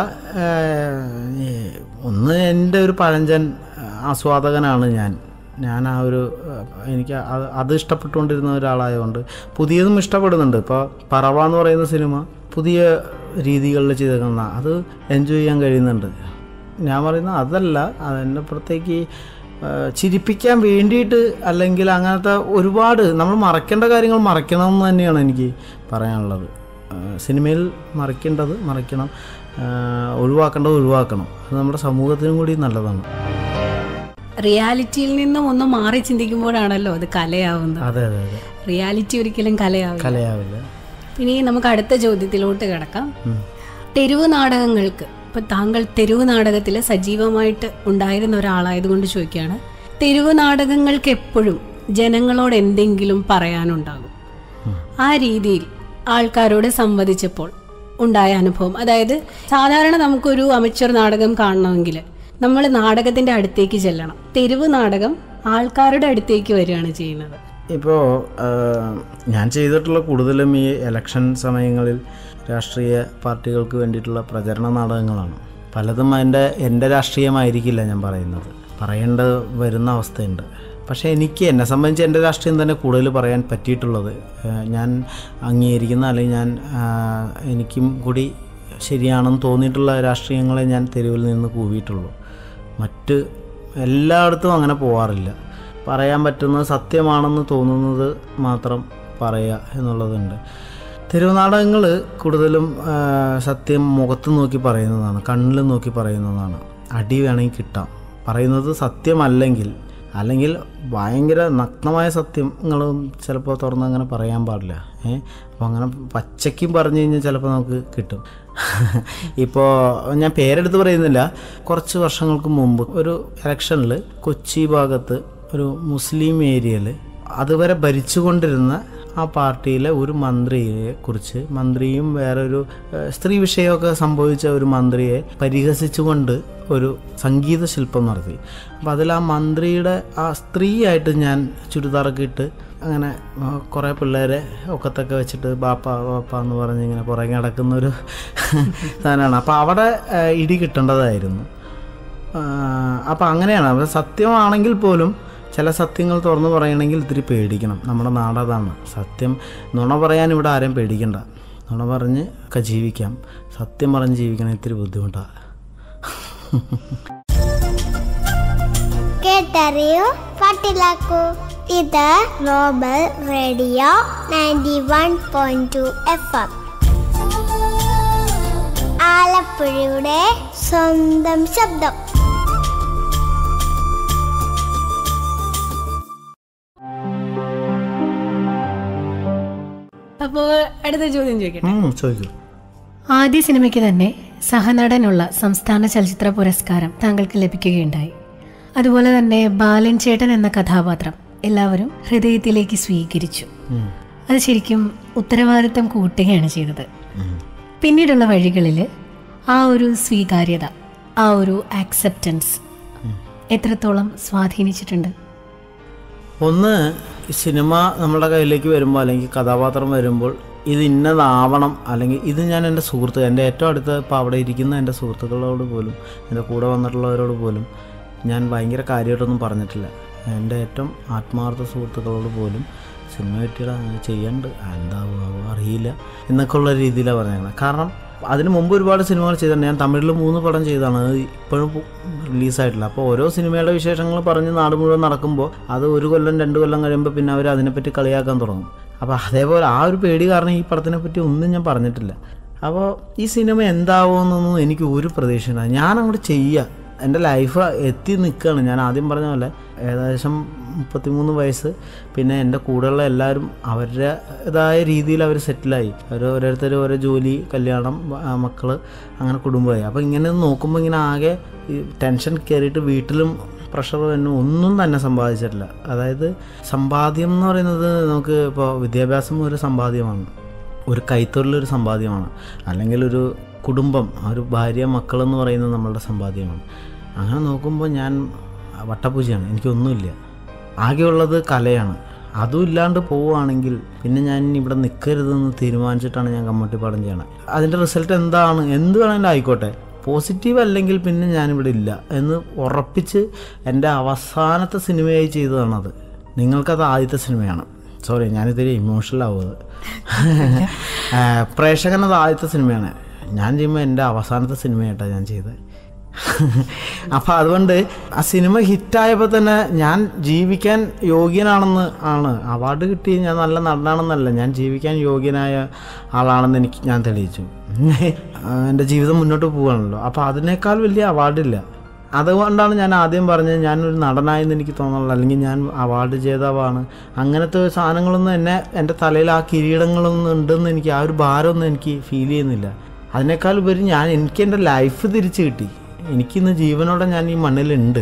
ഏഹ്, ഒന്ന് എൻ്റെ ഒരു പഴഞ്ചൻ ആസ്വാദകനാണ് ഞാൻ ഞാൻ ആ ഒരു ഏഹ്, എനിക്ക് അത് അത് ഇഷ്ടപ്പെട്ടുകൊണ്ടിരുന്ന ഒരാളായതുകൊണ്ട് പുതിയതും ഇഷ്ടപ്പെടുന്നുണ്ട് ഇപ്പോൾ പറവ എന്ന് പറയുന്ന സിനിമ പുതിയ രീതികളിൽ ചെയ്തേക്കുന്ന അത് എൻജോയ് ചെയ്യാൻ കഴിയുന്നുണ്ട് ഞാൻ പറയുന്നത് അതല്ല അതിനപ്പുറത്തേക്ക് ഏഹ്, ചിരിപ്പിക്കാൻ വേണ്ടിയിട്ട് അല്ലെങ്കിൽ അങ്ങനത്തെ ഒരുപാട് നമ്മൾ മറക്കേണ്ട കാര്യങ്ങൾ മറക്കണം എന്ന് തന്നെയാണ് എനിക്ക് പറയാനുള്ളത് ഏഹ്, സിനിമയിൽ മറക്കേണ്ടത് മറക്കണം ഏഹ്, ഒഴിവാക്കേണ്ടത് ഒഴിവാക്കണം അത് നമ്മുടെ സമൂഹത്തിനും കൂടി നല്ലതാണ് റിയാലിറ്റിയിൽ നിന്നും ഒന്ന് മാറി ചിന്തിക്കുമ്പോഴാണല്ലോ അത് കലയാവുന്നത് അതെ അതെ അതെ റിയാലിറ്റി ഒരിക്കലും കലയാവില്ല കലയാവില്ല പിന്നെ നമുക്ക് അടുത്ത ചോദ്യത്തിലോട്ട് കിടക്കാം തെരുവ് നാടകങ്ങൾക്ക് ഇപ്പൊ താങ്കൾ തെരുവ് നാടകത്തിൽ സജീവമായിട്ട് ഉണ്ടായിരുന്ന ഒരാളായതുകൊണ്ട് ചോദിക്കുകയാണ് തെരുവ് നാടകങ്ങൾക്ക് എപ്പോഴും ജനങ്ങളോട് എന്തെങ്കിലും പറയാനുണ്ടാകും ആ രീതിയിൽ ആൾക്കാരോട് സംവദിച്ചപ്പോൾ ഉണ്ടായ അനുഭവം അതായത് സാധാരണ നമുക്കൊരു അമച്ചർ നാടകം കാണണമെങ്കിൽ നമ്മൾ നാടകത്തിന്റെ അടുത്തേക്ക് ചെല്ലണം തെരുവ് നാടകം ആൾക്കാരുടെ അടുത്തേക്ക് വരികയാണ് ചെയ്യുന്നത് ഇപ്പോൾ ഞാൻ ചെയ്തിട്ടുള്ള കൂടുതലും ഈ ഇലക്ഷൻ സമയങ്ങളിൽ രാഷ്ട്രീയ പാർട്ടികൾക്ക് വേണ്ടിയിട്ടുള്ള പ്രചരണ നാടകങ്ങളാണ് പലതും അതിൻ്റെ എൻ്റെ രാഷ്ട്രീയമായിരിക്കില്ല ഞാൻ പറയുന്നത് പറയേണ്ട വരുന്ന അവസ്ഥയുണ്ട് പക്ഷേ എനിക്ക് എന്നെ സംബന്ധിച്ച് എൻ്റെ രാഷ്ട്രീയം തന്നെ കൂടുതൽ പറയാൻ പറ്റിയിട്ടുള്ളത് ഏഹ് ഞാൻ അംഗീകരിക്കുന്ന അല്ലെങ്കിൽ ഞാൻ ആഹ് എനിക്കും കൂടി ശരിയാണെന്ന് തോന്നിയിട്ടുള്ള രാഷ്ട്രീയങ്ങളെ ഞാൻ തെരുവിൽ നിന്ന് കൂവിയിട്ടുള്ളൂ മറ്റ് എല്ലായിടത്തും അങ്ങനെ പോവാറില്ല പറയാൻ പറ്റുന്നത് സത്യമാണെന്ന് തോന്നുന്നത് മാത്രം പറയുക എന്നുള്ളതുണ്ട് തിരുവനാടകങ്ങൾ കൂടുതലും ആ, സത്യം മുഖത്ത് നോക്കി പറയുന്നതാണ് കണ്ണിൽ നോക്കി പറയുന്നതാണ് അടി വേണമെങ്കിൽ കിട്ടാം പറയുന്നത് സത്യമല്ലെങ്കിൽ അല്ലെങ്കിൽ ഭയങ്കര നഗ്നമായ സത്യങ്ങളും ചിലപ്പോൾ തുറന്ന് അങ്ങനെ പറയാൻ പാടില്ല ഏ അപ്പോൾ അങ്ങനെ പച്ചയ്ക്കും പറഞ്ഞു കഴിഞ്ഞാൽ ചിലപ്പോൾ നമുക്ക് കിട്ടും ഇപ്പോൾ ഞാൻ പേരെടുത്ത് പറയുന്നില്ല കുറച്ച് വർഷങ്ങൾക്ക് മുമ്പ് ഒരു ഇലക്ഷനിൽ കൊച്ചി ഭാഗത്ത് ഒരു മുസ്ലിം ഏരിയയിൽ അതുവരെ ഭരിച്ചുകൊണ്ടിരുന്ന ആ പാർട്ടിയിലെ ഒരു മന്ത്രിയെ കുറിച്ച് മന്ത്രിയും വേറൊരു ഏഹ്, സ്ത്രീ വിഷയമൊക്കെ സംഭവിച്ച ഒരു മന്ത്രിയെ പരിഹസിച്ചുകൊണ്ട് ഒരു സംഗീത ശില്പം നടത്തി അപ്പോൾ അതിൽ ആ മന്ത്രിയുടെ ആ സ്ത്രീയായിട്ട് ഞാൻ ചുരിദാറൊക്കെ ഇട്ട് അങ്ങനെ ആ, കുറേ പിള്ളേരെ ഒക്കത്തൊക്കെ വെച്ചിട്ട് ബാപ്പ ബാപ്പ എന്ന് പറഞ്ഞ് ഇങ്ങനെ പുറകെ നടക്കുന്ന ഒരു സാധനമാണ് അപ്പോൾ അവിടെ ഏഹ്, ഇടി കിട്ടേണ്ടതായിരുന്നു അപ്പം അങ്ങനെയാണ് അപ്പം സത്യമാണെങ്കിൽ പോലും ചില സത്യങ്ങൾ തുറന്നു പറയണമെങ്കിൽ ഇത്തിരി പേടിക്കണം നമ്മുടെ നാടതാണ് സത്യം നുണ പറയാൻ ഇവിടെ ആരെയും പേടിക്കണ്ട നുണ പറഞ്ഞ് ഒക്കെ ജീവിക്കാം സത്യം പറഞ്ഞ് ജീവിക്കണം ഇത്തിരി ബുദ്ധിമുട്ടാണ് കേട്ടറിയൂ പാട്ടിലാക്കൂ ഇത് global radio ninety one point two F M ആലപ്പുഴയുടെ സ്വന്തം ശബ്ദം അപ്പോൾ അടുത്ത ചോദ്യം ചോദിക്കട്ടെ ചോദിക്കൂ ആദ്യ സിനിമയ്ക്ക് തന്നെ സഹനടനുള്ള സംസ്ഥാന ചലച്ചിത്ര പുരസ്കാരം താങ്കൾക്ക് ലഭിക്കുകയുണ്ടായി അതുപോലെ തന്നെ ബാലൻ ചേട്ടൻ എന്ന കഥാപാത്രം എല്ലാവരും ഹൃദയത്തിലേക്ക് സ്വീകരിച്ചു അത് ശരിക്കും ഉത്തരവാദിത്തം കൂട്ടുകയാണ് ചെയ്തത് പിന്നീടുള്ള വഴികളിൽ ആ ഒരു സ്വീകാര്യത ആ ഒരു ആക്സെപ്റ്റൻസ് എത്രത്തോളം സ്വാധീനിച്ചിട്ടുണ്ട് ഒന്ന് ഈ സിനിമ നമ്മുടെ കയ്യിലേക്ക് വരുമ്പോൾ അല്ലെങ്കിൽ കഥാപാത്രം വരുമ്പോൾ ഇത് ഇന്നതാവണം അല്ലെങ്കിൽ ഇത് ഞാൻ എൻ്റെ സുഹൃത്ത് എൻ്റെ ഏറ്റവും അടുത്ത് ഇപ്പോൾ അവിടെ ഇരിക്കുന്ന എൻ്റെ സുഹൃത്തുക്കളോട് പോലും എൻ്റെ കൂടെ വന്നിട്ടുള്ളവരോട് പോലും ഞാൻ ഭയങ്കര കാര്യമായിട്ടൊന്നും പറഞ്ഞിട്ടില്ല എൻ്റെ ഏറ്റവും ആത്മാർത്ഥ സുഹൃത്തുക്കളോട് പോലും സിനിമ കിട്ടിയടാ അങ്ങനെ ചെയ്യണ്ട് എന്താവും അറിയില്ല എന്നൊക്കെ ഉള്ള രീതിയിലാണ് പറഞ്ഞേക്കുന്നത് കാരണം അതിന് മുമ്പ് ഒരുപാട് സിനിമകൾ ചെയ്തിട്ടുണ്ട് ഞാൻ തമിഴിൽ മൂന്ന് പടം ചെയ്തതാണ് അത് ഇപ്പോഴും റിലീസായിട്ടില്ല അപ്പോൾ ഓരോ സിനിമയുടെ വിശേഷങ്ങൾ പറഞ്ഞ് നാട് മുഴുവൻ നടക്കുമ്പോൾ അത് ഒരു കൊല്ലം രണ്ട് കൊല്ലം കഴിയുമ്പോൾ പിന്നെ അവർ അതിനെപ്പറ്റി കളിയാക്കാൻ തുടങ്ങും അപ്പോൾ അതേപോലെ ആ ഒരു പേടി കാരണം ഈ പടത്തിനെ പറ്റി ഒന്നും ഞാൻ പറഞ്ഞിട്ടില്ല അപ്പോൾ ഈ സിനിമ എന്താവുമെന്നൊന്നും എനിക്ക് ഒരു പ്രതീക്ഷയില്ല ഞാൻ അങ്ങോട്ട് ചെയ്യുക എൻ്റെ ലൈഫ് എത്തി നിൽക്കുകയാണ് ഞാൻ ആദ്യം പറഞ്ഞ പോലെ ഏകദേശം മുപ്പത്തിമൂന്ന് വയസ്സ് പിന്നെ എൻ്റെ കൂടെയുള്ള എല്ലാവരും അവരുടേതായ രീതിയിൽ അവർ സെറ്റിലായി അവർ ഓരോരുത്തർ ഓരോ ജോലി കല്യാണം മക്കൾ അങ്ങനെ കുടുംബമായി അപ്പോൾ ഇങ്ങനെ നോക്കുമ്പോൾ ഇങ്ങനെ ആകെ ഈ ടെൻഷൻ കയറിയിട്ട് വീട്ടിലും പ്രഷർ തന്നെ ഒന്നും തന്നെ സമ്പാദിച്ചിട്ടില്ല അതായത് സമ്പാദ്യം എന്ന് പറയുന്നത് നമുക്ക് ഇപ്പോൾ വിദ്യാഭ്യാസം ഒരു സമ്പാദ്യമാണ് ഒരു കൈത്തൊഴിലൊരു സമ്പാദ്യമാണ് അല്ലെങ്കിൽ ഒരു കുടുംബം ആ ഒരു ഭാര്യ മക്കളെന്ന് പറയുന്നത് നമ്മളുടെ സമ്പാദ്യമാണ് അങ്ങനെ നോക്കുമ്പോൾ ഞാൻ വട്ടപൂജയാണ് എനിക്കൊന്നുമില്ല ആകെയുള്ളത് കലയാണ് അതും ഇല്ലാണ്ട് പോവുകയാണെങ്കിൽ പിന്നെ ഞാൻ ഇവിടെ നിൽക്കരുതെന്ന് തീരുമാനിച്ചിട്ടാണ് ഞാൻ കമ്മട്ടിപ്പാടം ചെയ്യണത് അതിൻ്റെ റിസൾട്ട് എന്താണ് എന്ത് വേണമെങ്കിലും ആയിക്കോട്ടെ പോസിറ്റീവ് അല്ലെങ്കിൽ പിന്നെ ഞാനിവിടെ ഇല്ല എന്ന് ഉറപ്പിച്ച് എൻ്റെ അവസാനത്തെ സിനിമയായി ചെയ്തതാണത് നിങ്ങൾക്കത് ആദ്യത്തെ സിനിമയാണ് സോറി ഞാനിതിരി ഇമോഷണൽ ആവുന്നത് പ്രേക്ഷകനത് ആദ്യത്തെ സിനിമയാണ് ഞാൻ ചെയ്യുമ്പോൾ എൻ്റെ അവസാനത്തെ സിനിമയായിട്ടാണ് ഞാൻ ചെയ്തത് അപ്പോൾ അതുകൊണ്ട് ആ സിനിമ ഹിറ്റായപ്പോൾ തന്നെ ഞാൻ ജീവിക്കാൻ യോഗ്യനാണെന്ന് ആണ് അവാർഡ് കിട്ടി ഞാൻ നല്ല നടനാണെന്നല്ല ഞാൻ ജീവിക്കാൻ യോഗ്യനായ ആളാണെന്ന് എനിക്ക് ഞാൻ തെളിയിച്ചു എൻ്റെ ജീവിതം മുന്നോട്ട് പോവുകയാണല്ലോ അപ്പോൾ അതിനേക്കാൾ വലിയ അവാർഡില്ല അതുകൊണ്ടാണ് ഞാൻ ആദ്യം പറഞ്ഞത് ഞാനൊരു നടനായെന്ന് എനിക്ക് തോന്നുന്നില്ല അല്ലെങ്കിൽ ഞാൻ അവാർഡ് ജേതാവാണ് അങ്ങനത്തെ സാധനങ്ങളൊന്നും എന്നെ എൻ്റെ തലയിൽ ആ കിരീടങ്ങളൊന്നും ഉണ്ടെന്ന് എനിക്ക് ആ ഒരു ഭാരമൊന്നും എനിക്ക് ഫീൽ ചെയ്യുന്നില്ല അതിനേക്കാൾ ഉപരി ഞാൻ എനിക്ക് എൻ്റെ ലൈഫ് തിരിച്ചു കിട്ടി എനിക്കിന്ന് ജീവനോടെ ഞാൻ ഈ മണ്ണിലുണ്ട്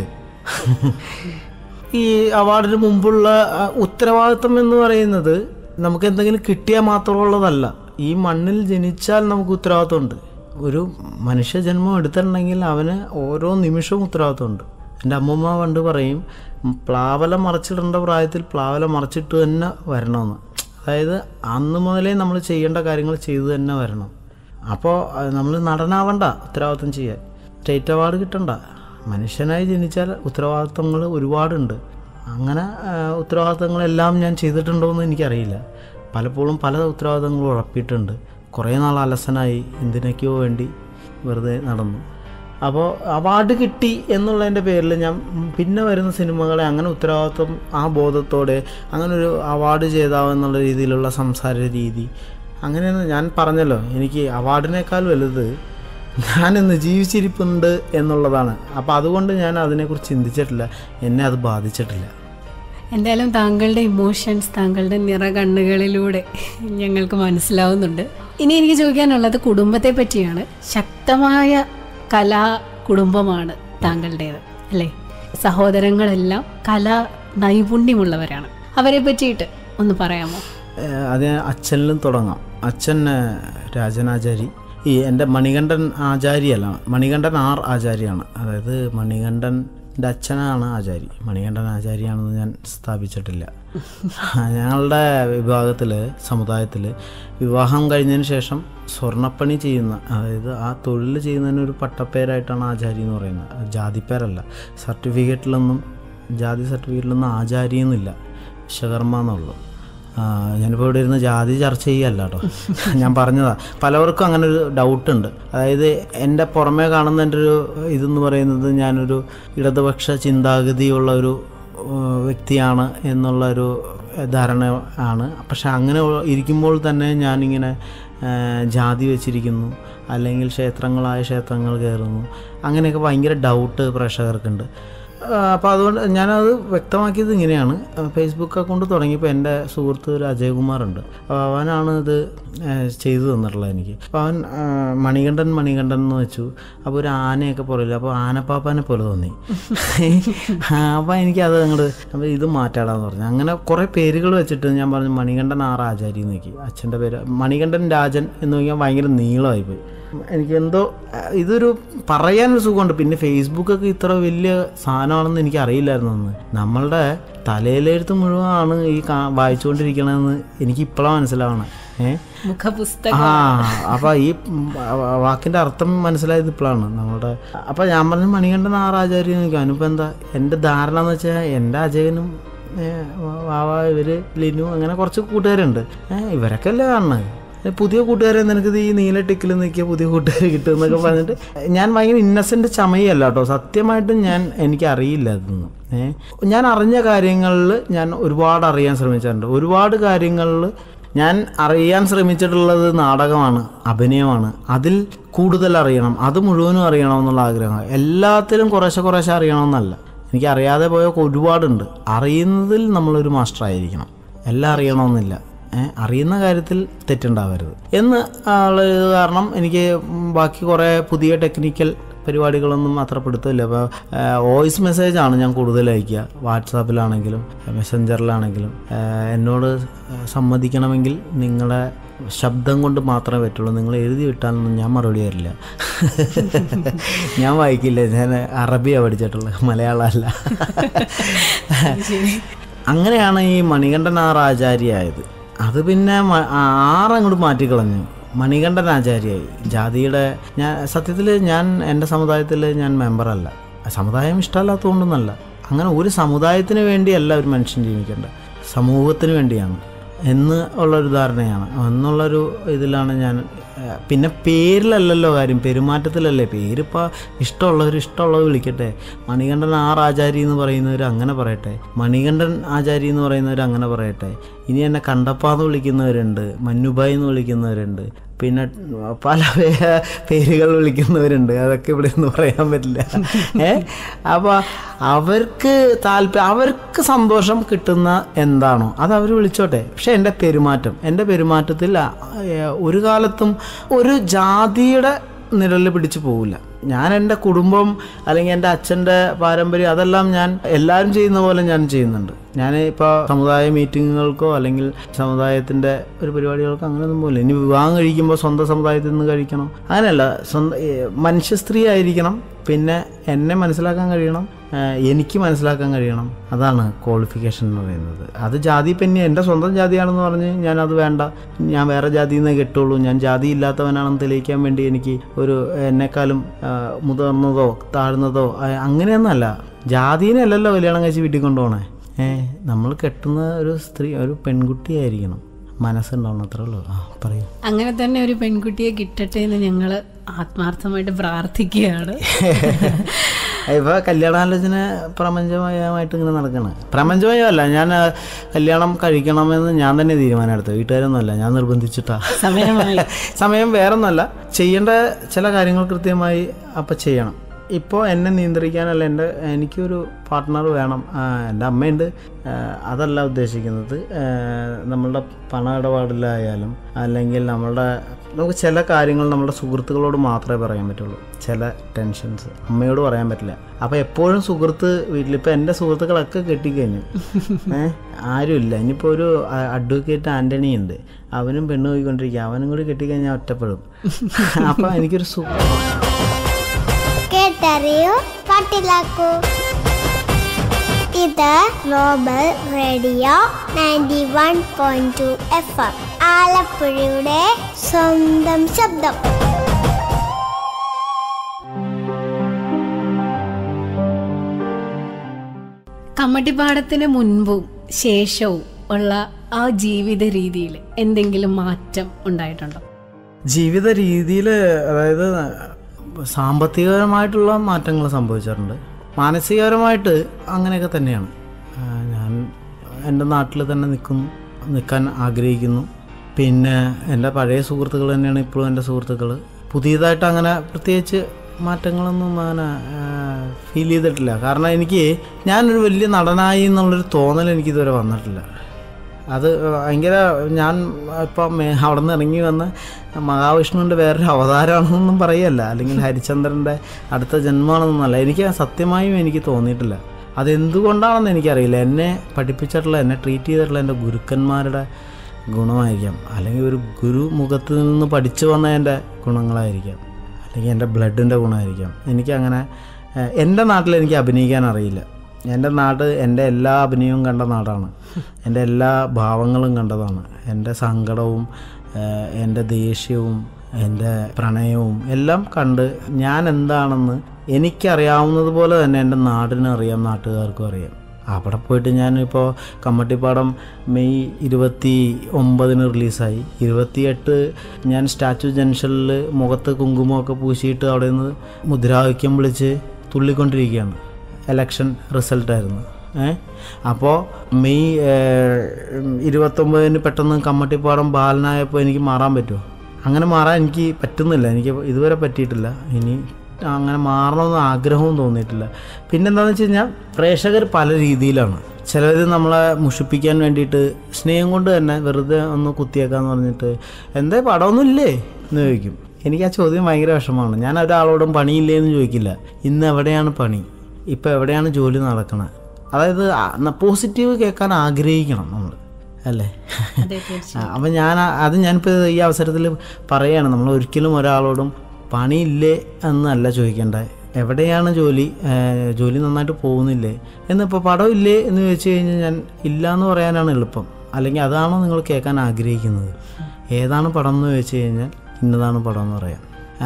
ഈ അവാർഡിന് മുമ്പുള്ള ആ, ഉത്തരവാദിത്വം എന്ന് പറയുന്നത് നമുക്ക് എന്തെങ്കിലും കിട്ടിയാൽ മാത്രമുള്ളതല്ല ഈ മണ്ണിൽ ജനിച്ചാൽ നമുക്ക് ഉത്തരവാദിത്വമുണ്ട് ഒരു മനുഷ്യ ജന്മം എടുത്തിട്ടുണ്ടെങ്കിൽ അവന് ഓരോ നിമിഷവും ഉത്തരവാദിത്വമുണ്ട് എൻ്റെ അമ്മമ്മ പണ്ട് പറയും "ഉം, പ്ലാവല മറച്ചിടേണ്ട പ്രായത്തിൽ പ്ലാവല മറച്ചിട്ട് തന്നെ വരണമെന്ന് അതായത് അന്ന് മുതലേ നമ്മൾ ചെയ്യേണ്ട കാര്യങ്ങൾ ചെയ്തു തന്നെ വരണം അപ്പോൾ നമ്മൾ നടനാവണ്ട ഉത്തരവാദിത്വം ചെയ്യാൻ സ്റ്റേറ്റ് അവാർഡ് കിട്ടണ്ട മനുഷ്യനായി ജനിച്ചാൽ ഉത്തരവാദിത്തങ്ങൾ ഒരുപാടുണ്ട് അങ്ങനെ ആ, ഉത്തരവാദിത്തങ്ങളെല്ലാം ഞാൻ ചെയ്തിട്ടുണ്ടോ എന്ന് എനിക്കറിയില്ല പലപ്പോഴും പല ഉത്തരവാദിത്തങ്ങളും ഉഴപ്പിയിട്ടുണ്ട് കുറേ നാൾ അലസനായി എന്തിനൊക്കെയോ വേണ്ടി വെറുതെ നടന്നു അപ്പോൾ അവാർഡ് കിട്ടി എന്നുള്ളതിൻ്റെ പേരിൽ ഞാൻ പിന്നെ വരുന്ന സിനിമകളെ അങ്ങനെ ഉത്തരവാദിത്വം ആ ബോധത്തോടെ അങ്ങനെ ഒരു അവാർഡ് ജേതാവ് എന്നുള്ള രീതിയിലുള്ള സംസാര രീതി അങ്ങനെയൊന്നും ഞാൻ പറഞ്ഞല്ലോ എനിക്ക് അവാർഡിനേക്കാൾ വലുത് ഞാനിന്ന് ജീവിച്ചിരിപ്പുണ്ട് എന്നുള്ളതാണ് അപ്പോൾ അതുകൊണ്ട് ഞാൻ അതിനെക്കുറിച്ച് ചിന്തിച്ചിട്ടില്ല എന്നെ അത് ബാധിച്ചിട്ടില്ല എന്തായാലും താങ്കളുടെ ഇമോഷൻസ് താങ്കളുടെ നിറകണ്ണുകളിലൂടെ ഞങ്ങൾക്ക് മനസ്സിലാവുന്നുണ്ട് ഇനി എനിക്ക് ചോദിക്കാനുള്ളത് കുടുംബത്തെ പറ്റിയാണ് ശക്തമായ കലാ കുടുംബമാണ് താങ്കളുടേത് അല്ലേ സഹോദരങ്ങളെല്ലാം കലാ നൈപുണ്യമുള്ളവരാണ് അവരെ പറ്റിയിട്ട് ഒന്ന് പറയാമോ ഏഹ് അത് അച്ഛനിലും തുടങ്ങാം അച്ഛൻ ഏഹ് രാജനാചാരി ഈ എൻ്റെ മണികണ്ഠൻ ആചാര്യല്ല മണികണ്ഠൻ ആർ ആചാര്യാണ് അതായത് മണികണ്ഠൻ്റെ അച്ഛനാണ് ആചാരി മണികണ്ഠൻ ആചാര്യാണെന്ന് ഞാൻ സ്ഥാപിച്ചിട്ടില്ല ഞങ്ങളുടെ വിഭാഗത്തിൽ സമുദായത്തിൽ വിവാഹം കഴിഞ്ഞതിന് ശേഷം സ്വർണ്ണപ്പണി ചെയ്യുന്ന അതായത് ആ തൊഴിൽ ചെയ്യുന്നതിന് ഒരു പട്ടപ്പേരായിട്ടാണ് ആചാരി എന്ന് പറയുന്നത് അത് ജാതിപ്പേരല്ല സർട്ടിഫിക്കറ്റിലൊന്നും ജാതി സർട്ടിഫിക്കറ്റിലൊന്നും ആചാരി എന്നില്ല വിശ്വകർമ്മ എന്നുള്ളൂ ആ, ഞാനിപ്പോൾ ഇവിടെ ഇരുന്ന് ജാതി ചർച്ച ചെയ്യല്ല കേട്ടോ ഞാൻ പറഞ്ഞതാ പലവർക്കും അങ്ങനെ ഒരു ഡൗട്ട് ഉണ്ട് അതായത് എൻ്റെ പുറമേ കാണുന്ന എൻ്റെ ഒരു ഇതെന്ന് പറയുന്നത് ഞാനൊരു ഇടതുപക്ഷ ചിന്താഗതിയുള്ള ഒരു ഏഹ്, വ്യക്തിയാണ് എന്നുള്ള ഒരു ധാരണ ആണ് പക്ഷെ അങ്ങനെ ഇരിക്കുമ്പോൾ തന്നെ ഞാനിങ്ങനെ ഏഹ്, ജാതി വെച്ചിരിക്കുന്നു അല്ലെങ്കിൽ ക്ഷേത്രങ്ങളായ ക്ഷേത്രങ്ങൾ കയറുന്നു അങ്ങനെയൊക്കെ ഭയങ്കര ഡൗട്ട് പ്രേക്ഷകർക്കുണ്ട് അപ്പോൾ അതുകൊണ്ട് ഞാനത് വ്യക്തമാക്കിയത് ഇങ്ങനെയാണ് ആ, ഫേസ്ബുക്ക് അക്കൗണ്ട് തുടങ്ങിയപ്പോൾ എൻ്റെ സുഹൃത്ത് ഒരു അജയകുമാറുണ്ട് അപ്പോൾ അവനാണ് ഇത് ആ, ചെയ്തു തന്നിട്ടുള്ളത് എനിക്ക് അപ്പോൾ അവൻ ആ, മണികണ്ഠൻ മണികണ്ഠൻ എന്ന് വെച്ചു അപ്പോൾ ഒരു ആനയൊക്കെ പുറകില്ല അപ്പോൾ ആനപ്പാപ്പാനെ പോലെ തോന്നി അപ്പോൾ എനിക്കത് അങ്ങോട്ട് അപ്പോൾ ഇത് മാറ്റാടാന്ന് പറഞ്ഞു അങ്ങനെ കുറേ പേരുകൾ വെച്ചിട്ട് ഞാൻ പറഞ്ഞു മണികണ്ഠൻ ആർ ആചാരി എന്ന് നോക്കി അച്ഛൻ്റെ പേര് മണികണ്ഠൻ രാജൻ എന്ന് നോക്കിയാൽ ഭയങ്കര നീളമായി പോയി എനിക്ക് എന്തോ അഹ് ഇതൊരു പറയാനൊരു സുഖമുണ്ട് പിന്നെ ഫേസ്ബുക്കൊക്കെ ഇത്ര വലിയ സാധനമാണെന്ന് എനിക്ക് അറിയില്ലായിരുന്നു അന്ന് നമ്മളുടെ തലയിലെഴുത്ത് മുഴുവനാണ് ഈ കാ വായിച്ചുകൊണ്ടിരിക്കണമെന്ന് എനിക്ക് ഇപ്പോഴാണ് മനസ്സിലാവണം ഏഹ് മുഖപുസ്തകം ആ അപ്പൊ ഈ ഉം, വ- വാക്കിന്റെ അർത്ഥം മനസ്സിലായത് ഇപ്പോഴാണ് നമ്മുടെ അപ്പൊ ഞാൻ പറഞ്ഞു മണികണ്ഠൻ ആറാചാര്യ എനിക്ക് അനുഭവം എന്താ എൻ്റെ ധാരണ എന്ന് വെച്ചാൽ എൻ്റെ അജയനും ഏ, വാവ ഇവര് ലിനു അങ്ങനെ കുറച്ച് കൂട്ടുകാരുണ്ട് ഏ, ഇവരൊക്കെ അല്ലേ കാണുന്നത് ഏ, പുതിയ കൂട്ടുകാരെ നിനക്ക് ഇത് ഈ നീല ടിക്കിൽ നിൽക്കിയ പുതിയ കൂട്ടുകാർ കിട്ടും എന്നൊക്കെ പറഞ്ഞിട്ട് ഞാൻ ഭയങ്കര ഇന്നസെന്റ് ചമയല്ല കേട്ടോ സത്യമായിട്ടും ഞാൻ എനിക്ക് അറിയില്ല അതൊന്നും ഏഹ് ഞാൻ അറിഞ്ഞ കാര്യങ്ങളിൽ ഞാൻ ഒരുപാട് അറിയാൻ ശ്രമിച്ചിട്ടുണ്ട് ഒരുപാട് കാര്യങ്ങളിൽ ഞാൻ അറിയാൻ ശ്രമിച്ചിട്ടുള്ളത് നാടകമാണ് അഭിനയമാണ് അതിൽ കൂടുതൽ അറിയണം അത് മുഴുവനും അറിയണം എന്നുള്ള ആഗ്രഹമാണ് എല്ലാത്തിലും കുറേശ്ശെ കുറേശ്ശെ അറിയണമെന്നല്ല എനിക്ക് അറിയാതെ പോയ ഒരുപാടുണ്ട് അറിയുന്നതിൽ നമ്മളൊരു മാസ്റ്റർ ആയിരിക്കണം എല്ലാം അറിയണമെന്നില്ല ഏ, അറിയുന്ന കാര്യത്തിൽ തെറ്റുണ്ടാവരുത് എന്ന് ഉള്ളത് കാരണം എനിക്ക് ബാക്കി കുറേ പുതിയ ടെക്നിക്കൽ പരിപാടികളൊന്നും അത്ര പിടുത്തമില്ല അപ്പോൾ വോയിസ് മെസ്സേജാണ് ഞാൻ കൂടുതൽ അയക്കുക വാട്സാപ്പിലാണെങ്കിലും മെസ്സഞ്ചറിലാണെങ്കിലും ആ, എന്നോട് സമ്മതിക്കണമെങ്കിൽ നിങ്ങളെ ശബ്ദം കൊണ്ട് മാത്രമേ പറ്റുള്ളൂ നിങ്ങൾ എഴുതി വിട്ടാലൊന്നും ഞാൻ മറുപടി തരില്ല ഞാൻ വായിക്കില്ല ഞാൻ അറബിയാണ് പഠിച്ചിട്ടുള്ളത് മലയാളമല്ല അങ്ങനെയാണ് ഈ മണികണ്ഠൻ ആർ ആചാര്യായത് അത് പിന്നെ മ- ആറങ്ങോട്ട് മാറ്റിക്കളഞ്ഞു മണികണ്ഠൻ ആചാര്യായി ജാതിയുടെ ഞാൻ സത്യത്തിൽ ഞാൻ എൻ്റെ സമുദായത്തിൽ ഞാൻ മെമ്പറല്ല സമുദായം ഇഷ്ടമല്ലാത്തതുകൊണ്ടൊന്നല്ല അങ്ങനെ ഒരു സമുദായത്തിന് വേണ്ടിയല്ല ഒരു മനുഷ്യൻ ജീവിക്കേണ്ടത് സമൂഹത്തിന് വേണ്ടിയാണ് എന്ന് ഉള്ളൊരു ധാരണയാണ് എന്നുള്ളൊരു ഇതിലാണ് ഞാൻ ഏഹ്, പിന്നെ പേരിലല്ലല്ലോ കാര്യം പെരുമാറ്റത്തിലല്ലേ പേരിപ്പോൾ ഇഷ്ടമുള്ളവർ ഇഷ്ടമുള്ളത് വിളിക്കട്ടെ മണികണ്ഠൻ ആർ ആചാരി എന്ന് പറയുന്നവർ അങ്ങനെ പറയട്ടെ മണികണ്ഠൻ ആചാരി എന്ന് പറയുന്നവർ അങ്ങനെ പറയട്ടെ ഇനി എന്നെ കണ്ടപ്പാന്ന് വിളിക്കുന്നവരുണ്ട് മഞ്ഞുബായി എന്ന് വിളിക്കുന്നവരുണ്ട് പിന്നെ പല പേ- പേരുകൾ വിളിക്കുന്നവരുണ്ട് അതൊക്കെ ഇവിടെ ഒന്നും പറയാൻ പറ്റില്ല ഏ അപ്പോൾ അവർക്ക് താല്പര്യം അവർക്ക് സന്തോഷം കിട്ടുന്ന എന്താണോ അത് അവർ വിളിച്ചോട്ടെ പക്ഷെ എൻ്റെ പെരുമാറ്റം എൻ്റെ പെരുമാറ്റത്തിൽ ആ, ഏ, ഒരു കാലത്തും ഒരു ജാതിയുടെ നിഴലിൽ പിടിച്ചു പോകില്ല ഞാൻ എൻ്റെ കുടുംബം അല്ലെങ്കിൽ എൻ്റെ അച്ഛൻ്റെ പാരമ്പര്യം അതെല്ലാം ഞാൻ എല്ലാവരും ചെയ്യുന്ന പോലെ ഞാൻ ചെയ്യുന്നുണ്ട് ഞാൻ ഇപ്പോൾ സമുദായ മീറ്റിങ്ങുകൾക്കോ അല്ലെങ്കിൽ സമുദായത്തിൻ്റെ ഒരു പരിപാടികൾക്കോ അങ്ങനെയൊന്നും പോകില്ല ഇനി വിവാഹം കഴിക്കുമ്പോൾ സ്വന്തം സമുദായത്തിൽ നിന്ന് കഴിക്കണം അങ്ങനെയല്ല സ്വന്തം ഏ, മനുഷ്യ സ്ത്രീ ആയിരിക്കണം പിന്നെ എന്നെ മനസ്സിലാക്കാൻ കഴിയണം ഏ, എനിക്ക് മനസ്സിലാക്കാൻ കഴിയണം അതാണ് ക്വാളിഫിക്കേഷൻ എന്ന് പറയുന്നത് അത് ജാതി പിന്നെ എൻ്റെ സ്വന്തം ജാതിയാണെന്ന് പറഞ്ഞ് ഞാൻ അത് വേണ്ട ഞാൻ വേറെ ജാതിയിൽ നിന്നേ കെട്ടുള്ളൂ ഞാൻ ജാതി ഇല്ലാത്തവനാണെന്ന് തെളിയിക്കാൻ വേണ്ടി എനിക്ക് ഒരു എന്നെക്കാളും ആ, മുതിർന്നതോ താഴ്ന്നതോ ആ, അങ്ങനെയൊന്നുമല്ല ജാതിനെയല്ലല്ലോ കല്യാണം കഴിച്ച് വീട്ടിൽ കൊണ്ടുപോകണേ ഏ നമ്മൾ കെട്ടുന്ന ഒരു സ്ത്രീ ഒരു പെൺകുട്ടിയായിരിക്കണം മനസ്സുണ്ടാവണം അത്രേ ഉള്ളൂ ആ പറയൂ അങ്ങനെ തന്നെ ഒരു പെൺകുട്ടിയെ കിട്ടട്ടെ എന്ന് ഞങ്ങൾ ആത്മാർത്ഥമായിട്ട് പ്രാർത്ഥിക്കുകയാണ് ഇപ്പൊ കല്യാണാലോചന പ്രപഞ്ചമയമായിട്ട് ഇങ്ങനെ നടക്കണം പ്രപഞ്ചമയമല്ല ഞാൻ ആ, കല്യാണം കഴിക്കണമെന്ന് ഞാൻ തന്നെ തീരുമാനം എടുത്തത് വീട്ടുകാരൊന്നുമല്ല ഞാൻ നിർബന്ധിച്ചിട്ടാ സമയമായി സമയം വേറൊന്നുമല്ല ചെയ്യേണ്ട ചില കാര്യങ്ങൾ കൃത്യമായി അപ്പം ചെയ്യണം ഇപ്പോൾ എന്നെ നിയന്ത്രിക്കാനല്ല എൻ്റെ എനിക്കൊരു പാർട്ട്ണർ വേണം ആ, എൻ്റെ അമ്മയുണ്ട് ആ, അതല്ല ഉദ്ദേശിക്കുന്നത് ആ, നമ്മളുടെ പണ ഇടപാടിലായാലും അല്ലെങ്കിൽ നമ്മളുടെ നമുക്ക് ചില കാര്യങ്ങൾ നമ്മുടെ സുഹൃത്തുക്കളോട് മാത്രമേ പറയാൻ പറ്റുള്ളൂ ചില ടെൻഷൻസ് അമ്മയോട് പറയാൻ പറ്റില്ല അപ്പോൾ എപ്പോഴും സുഹൃത്ത് വീട്ടിലിപ്പോൾ എൻ്റെ സുഹൃത്തുക്കളൊക്കെ കെട്ടിക്കഴിഞ്ഞു ഏഹ് ആരുമില്ല ഇനിയിപ്പോൾ ഒരു അഡ്വക്കേറ്റ് ആൻ്റണി ഉണ്ട് അവനും പെണ്ണ് പോയിക്കൊണ്ടിരിക്കുക അവനും കൂടി കെട്ടിക്കഴിഞ്ഞാൽ ഒറ്റപ്പെടും അപ്പോൾ എനിക്കൊരു സുഖം കേട്ടറിയൂ പാട്ടിലാക്കൂ ഇത് global radio ninety one point two F M ആലപ്പുഴയുടെ സ്വന്തം ശബ്ദം കമ്മട്ടിപ്പാടത്തിന് മുൻപും ശേഷവും ഉള്ള ആ ജീവിത രീതിയിൽ എന്തെങ്കിലും മാറ്റം ഉണ്ടായിട്ടുണ്ടോ ജീവിത രീതിയിൽ അതായത് സാമ്പത്തികപരമായിട്ടുള്ള മാറ്റങ്ങൾ സംഭവിച്ചിട്ടുണ്ട് മാനസികപരമായിട്ട് അങ്ങനെയൊക്കെ തന്നെയാണ് ആ, ഞാൻ എൻ്റെ നാട്ടിൽ തന്നെ നിൽക്കുന്നു നിൽക്കാൻ ആഗ്രഹിക്കുന്നു പിന്നെ എൻ്റെ പഴയ സുഹൃത്തുക്കൾ തന്നെയാണ് ഇപ്പോഴും എൻ്റെ സുഹൃത്തുക്കൾ പുതിയതായിട്ട് അങ്ങനെ പ്രത്യേകിച്ച് മാറ്റങ്ങളൊന്നും അങ്ങനെ ഫീൽ ചെയ്തിട്ടില്ല കാരണം എനിക്ക് ഞാനൊരു വലിയ നടനായി എന്നുള്ളൊരു തോന്നൽ എനിക്കിതുവരെ വന്നിട്ടില്ല അത് ഭയങ്കര ഞാൻ ഇപ്പം അവിടെ നിന്ന് ഇറങ്ങി വന്ന് മഹാവിഷ്ണുവിൻ്റെ വേറൊരു അവതാരമാണെന്നൊന്നും പറയല്ല അല്ലെങ്കിൽ ഹരിചന്ദ്രൻ്റെ അടുത്ത ജന്മമാണെന്നല്ല എനിക്ക് സത്യമായും എനിക്ക് തോന്നിയിട്ടില്ല അതെന്തുകൊണ്ടാണെന്ന് എനിക്കറിയില്ല എന്നെ പഠിപ്പിച്ചിട്ടുള്ള എന്നെ ട്രീറ്റ് ചെയ്തിട്ടുള്ള എൻ്റെ ഗുരുക്കന്മാരുടെ ഗുണമായിരിക്കാം അല്ലെങ്കിൽ ഒരു ഗുരു മുഖത്ത് നിന്ന് പഠിച്ചു വന്നതിൻ്റെ ഗുണങ്ങളായിരിക്കാം അല്ലെങ്കിൽ എൻ്റെ ബ്ലഡിൻ്റെ ഗുണമായിരിക്കാം എനിക്കങ്ങനെ ഏഹ്, എൻ്റെ നാട്ടിൽ എനിക്ക് അഭിനയിക്കാൻ അറിയില്ല എൻ്റെ നാട് എൻ്റെ എല്ലാ അഭിനയവും കണ്ട നാടാണ് എൻ്റെ എല്ലാ ഭാവങ്ങളും കണ്ടതാണ് എൻ്റെ സങ്കടവും ഏഹ്, എൻ്റെ ദേഷ്യവും എൻ്റെ പ്രണയവും എല്ലാം കണ്ട് ഞാൻ എന്താണെന്ന് എനിക്കറിയാവുന്നത് പോലെ തന്നെ എൻ്റെ നാടിനും അറിയാം നാട്ടുകാർക്കും അറിയാം അവിടെ പോയിട്ട് ഞാനിപ്പോൾ കമ്മട്ടിപ്പാടം മെയ് ഇരുപത്തി ഒമ്പതിന് റിലീസായി ഇരുപത്തിയെട്ട് ഞാൻ സ്റ്റാച്ചു ജംഗ്ഷനിൽ മുഖത്ത് കുങ്കുമമൊക്കെ പൂശിയിട്ട് അവിടെ നിന്ന് മുദ്രാവാക്യം വിളിച്ച് തുള്ളിക്കൊണ്ടിരിക്കുകയാണ് എലക്ഷൻ റിസൾട്ടായിരുന്നു ഏ അപ്പോൾ മെയ് ഏഹ്, ഇരുപത്തൊമ്പതിന് പെട്ടെന്ന് കമ്മട്ടിപ്പാടം ബാലനായപ്പോൾ എനിക്ക് മാറാൻ പറ്റുമോ അങ്ങനെ മാറാൻ എനിക്ക് പറ്റുന്നില്ല എനിക്ക് ഇതുവരെ പറ്റിയിട്ടില്ല ഇനി അങ്ങനെ മാറണമെന്ന് ആഗ്രഹവും തോന്നിയിട്ടില്ല പിന്നെന്താണെന്ന് വെച്ച് കഴിഞ്ഞാൽ പ്രേക്ഷകർ പല രീതിയിലാണ് ചിലർ നമ്മളെ മുഷിപ്പിക്കാൻ വേണ്ടിയിട്ട് സ്നേഹം കൊണ്ട് തന്നെ വെറുതെ ഒന്ന് കുത്തിയേക്കാന്ന് പറഞ്ഞിട്ട് എന്തേ പടമൊന്നും ഇല്ലേ എന്ന് ചോദിക്കും എനിക്ക് ആ ചോദ്യം ഭയങ്കര വിഷമമാണ് ഞാൻ ഒരാളോടും പണിയില്ലേ എന്ന് ചോദിക്കില്ല ഇന്ന് എവിടെയാണ് പണി ഇപ്പോൾ എവിടെയാണ് ജോലി നടക്കുന്നത് അതായത് പോസിറ്റീവ് കേൾക്കാൻ ആഗ്രഹിക്കണം നമ്മൾ അല്ലേ ആ, അപ്പം ഞാൻ ആ- അത് ഞാനിപ്പോൾ ഈ അവസരത്തിൽ പറയുകയാണ് നമ്മൾ ഒരിക്കലും ഒരാളോടും പണിയില്ലേ എന്നല്ല ചോദിക്കേണ്ടത് എവിടെയാണ് ജോലി ഏ, ജോലി നന്നായിട്ട് പോകുന്നില്ലേ എന്നിപ്പോൾ പടം ഇല്ലേ എന്ന് ചോദിച്ചു കഴിഞ്ഞാൽ ഞാൻ ഇല്ല എന്ന് പറയാനാണ് എളുപ്പം അല്ലെങ്കിൽ അതാണോ നിങ്ങൾ കേൾക്കാൻ ആഗ്രഹിക്കുന്നത് ഏതാണ് പടം എന്ന് ചോദിച്ചു കഴിഞ്ഞാൽ ഇന്നതാണ് പടം എന്ന് പറയാം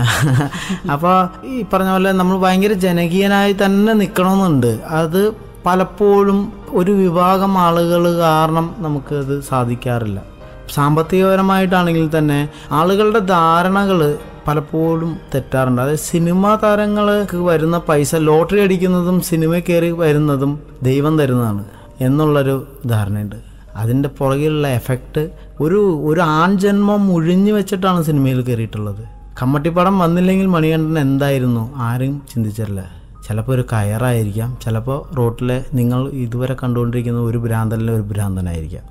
അപ്പോൾ ഈ പറഞ്ഞ പോലെ നമ്മൾ ഭയങ്കര ജനകീയനായി തന്നെ നിൽക്കണമെന്നുണ്ട് അത് പലപ്പോഴും ഒരു വിഭാഗം ആളുകൾ കാരണം നമുക്കത് സാധിക്കാറില്ല സാമ്പത്തികപരമായിട്ടാണെങ്കിൽ തന്നെ ആളുകളുടെ ധാരണകൾ പലപ്പോഴും തെറ്റാറുണ്ട് അതായത് സിനിമാ താരങ്ങൾക്ക് വരുന്ന പൈസ ലോട്ടറി അടിക്കുന്നതും സിനിമ കയറി വരുന്നതും ദൈവം തരുന്നതാണ് എന്നുള്ളൊരു ധാരണയുണ്ട് അതിൻ്റെ പുറകിലുള്ള എഫക്റ്റ് ഒരു ഒരു ആൺജന്മം മുഴിഞ്ഞു വെച്ചിട്ടാണ് സിനിമയിൽ കയറിയിട്ടുള്ളത് കമ്മട്ടിപ്പടം വന്നില്ലെങ്കിൽ മണികണ്ഠൻ എന്തായിരുന്നു ആരും ചിന്തിച്ചിട്ടില്ല ചിലപ്പോൾ ഒരു കയറായിരിക്കാം ചിലപ്പോൾ റോട്ടിലെ നിങ്ങൾ ഇതുവരെ കണ്ടുകൊണ്ടിരിക്കുന്ന ഒരു ഭ്രാന്തനിലെ ഒരു ഭ്രാന്തനായിരിക്കാം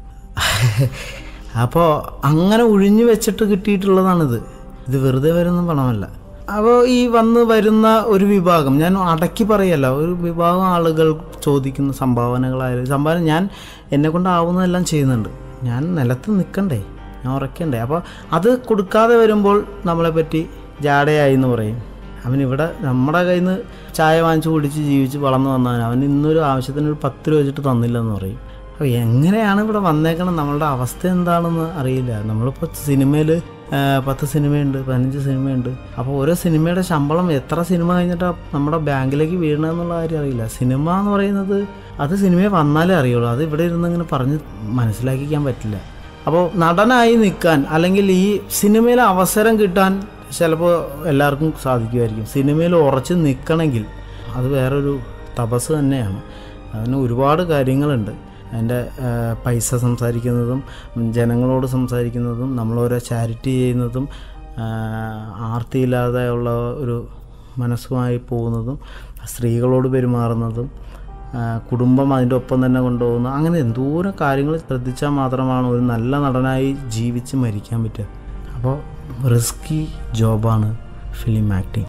അപ്പോൾ അങ്ങനെ ഒഴിഞ്ഞു വെച്ചിട്ട് കിട്ടിയിട്ടുള്ളതാണിത് ഇത് വെറുതെ വരുന്ന പണമല്ല അപ്പോൾ ഈ വന്ന് വരുന്ന ഒരു വിഭാഗം ഞാൻ അടക്കി പറയല്ല ഒരു വിഭാഗം ആളുകൾ ചോദിക്കുന്ന സംഭാവനകളായാലും സംഭാവന ഞാൻ എന്നെ കൊണ്ടാവുന്നതെല്ലാം ചെയ്യുന്നുണ്ട് ഞാൻ നിലത്ത് നിൽക്കണ്ടേ ഞാൻ ഉറക്കണ്ടേ അപ്പോൾ അത് കൊടുക്കാതെ വരുമ്പോൾ നമ്മളെ പറ്റി ജാടയായി എന്ന് പറയും അവൻ ഇവിടെ നമ്മുടെ കയ്യിൽ നിന്ന് ചായ വാങ്ങിച്ച് കുടിച്ച് ജീവിച്ച് വളർന്നു വന്നവൻ അവൻ ഇന്നൊരു ആവശ്യത്തിന് ഒരു പത്ത് രൂപ വെച്ചിട്ട് തന്നില്ലെന്ന് പറയും അപ്പോൾ എങ്ങനെയാണ് ഇവിടെ വന്നേക്കണം നമ്മളുടെ അവസ്ഥ എന്താണെന്ന് അറിയില്ല നമ്മളിപ്പോൾ സിനിമയിൽ പത്ത് സിനിമയുണ്ട് പതിനഞ്ച് സിനിമയുണ്ട് അപ്പോൾ ഓരോ സിനിമയുടെ ശമ്പളം എത്ര സിനിമ കഴിഞ്ഞിട്ടാണ് നമ്മുടെ ബാങ്കിലേക്ക് വീഴണമെന്നുള്ള കാര്യം അറിയില്ല സിനിമ എന്ന് പറയുന്നത് അത് സിനിമയിൽ വന്നാലേ അറിയുള്ളൂ അത് ഇവിടെ ഇരുന്ന് ഇങ്ങനെ പറഞ്ഞ് മനസ്സിലാക്കിക്കാൻ പറ്റില്ല അപ്പോൾ നടനായി നിൽക്കാൻ അല്ലെങ്കിൽ ഈ സിനിമയിൽ അവസരം കിട്ടാൻ ചിലപ്പോൾ എല്ലാവർക്കും സാധിക്കുമായിരിക്കും സിനിമയിൽ ഉറച്ച് നിൽക്കണമെങ്കിൽ അത് വേറൊരു തപസ് തന്നെയാണ് അതിന് ഒരുപാട് കാര്യങ്ങളുണ്ട് അതിൻ്റെ പൈസ സംസാരിക്കുന്നതും ജനങ്ങളോട് സംസാരിക്കുന്നതും നമ്മളോരോ ചാരിറ്റി ചെയ്യുന്നതും ആ, ആർത്തിയില്ലാതെയുള്ള ഒരു മനസ്സുമായി പോകുന്നതും സ്ത്രീകളോട് പെരുമാറുന്നതും ആ, കുടുംബം അതിൻ്റെ ഒപ്പം തന്നെ കൊണ്ടുപോകുന്നു അങ്ങനെ എന്തോരം കാര്യങ്ങൾ ശ്രദ്ധിച്ചാൽ മാത്രമാണ് ഒരു നല്ല നടനായി ജീവിച്ച് മരിക്കാൻ പറ്റുക അപ്പോൾ റിസ്കി ജോബാണ് ഫിലിം ആക്ടിങ്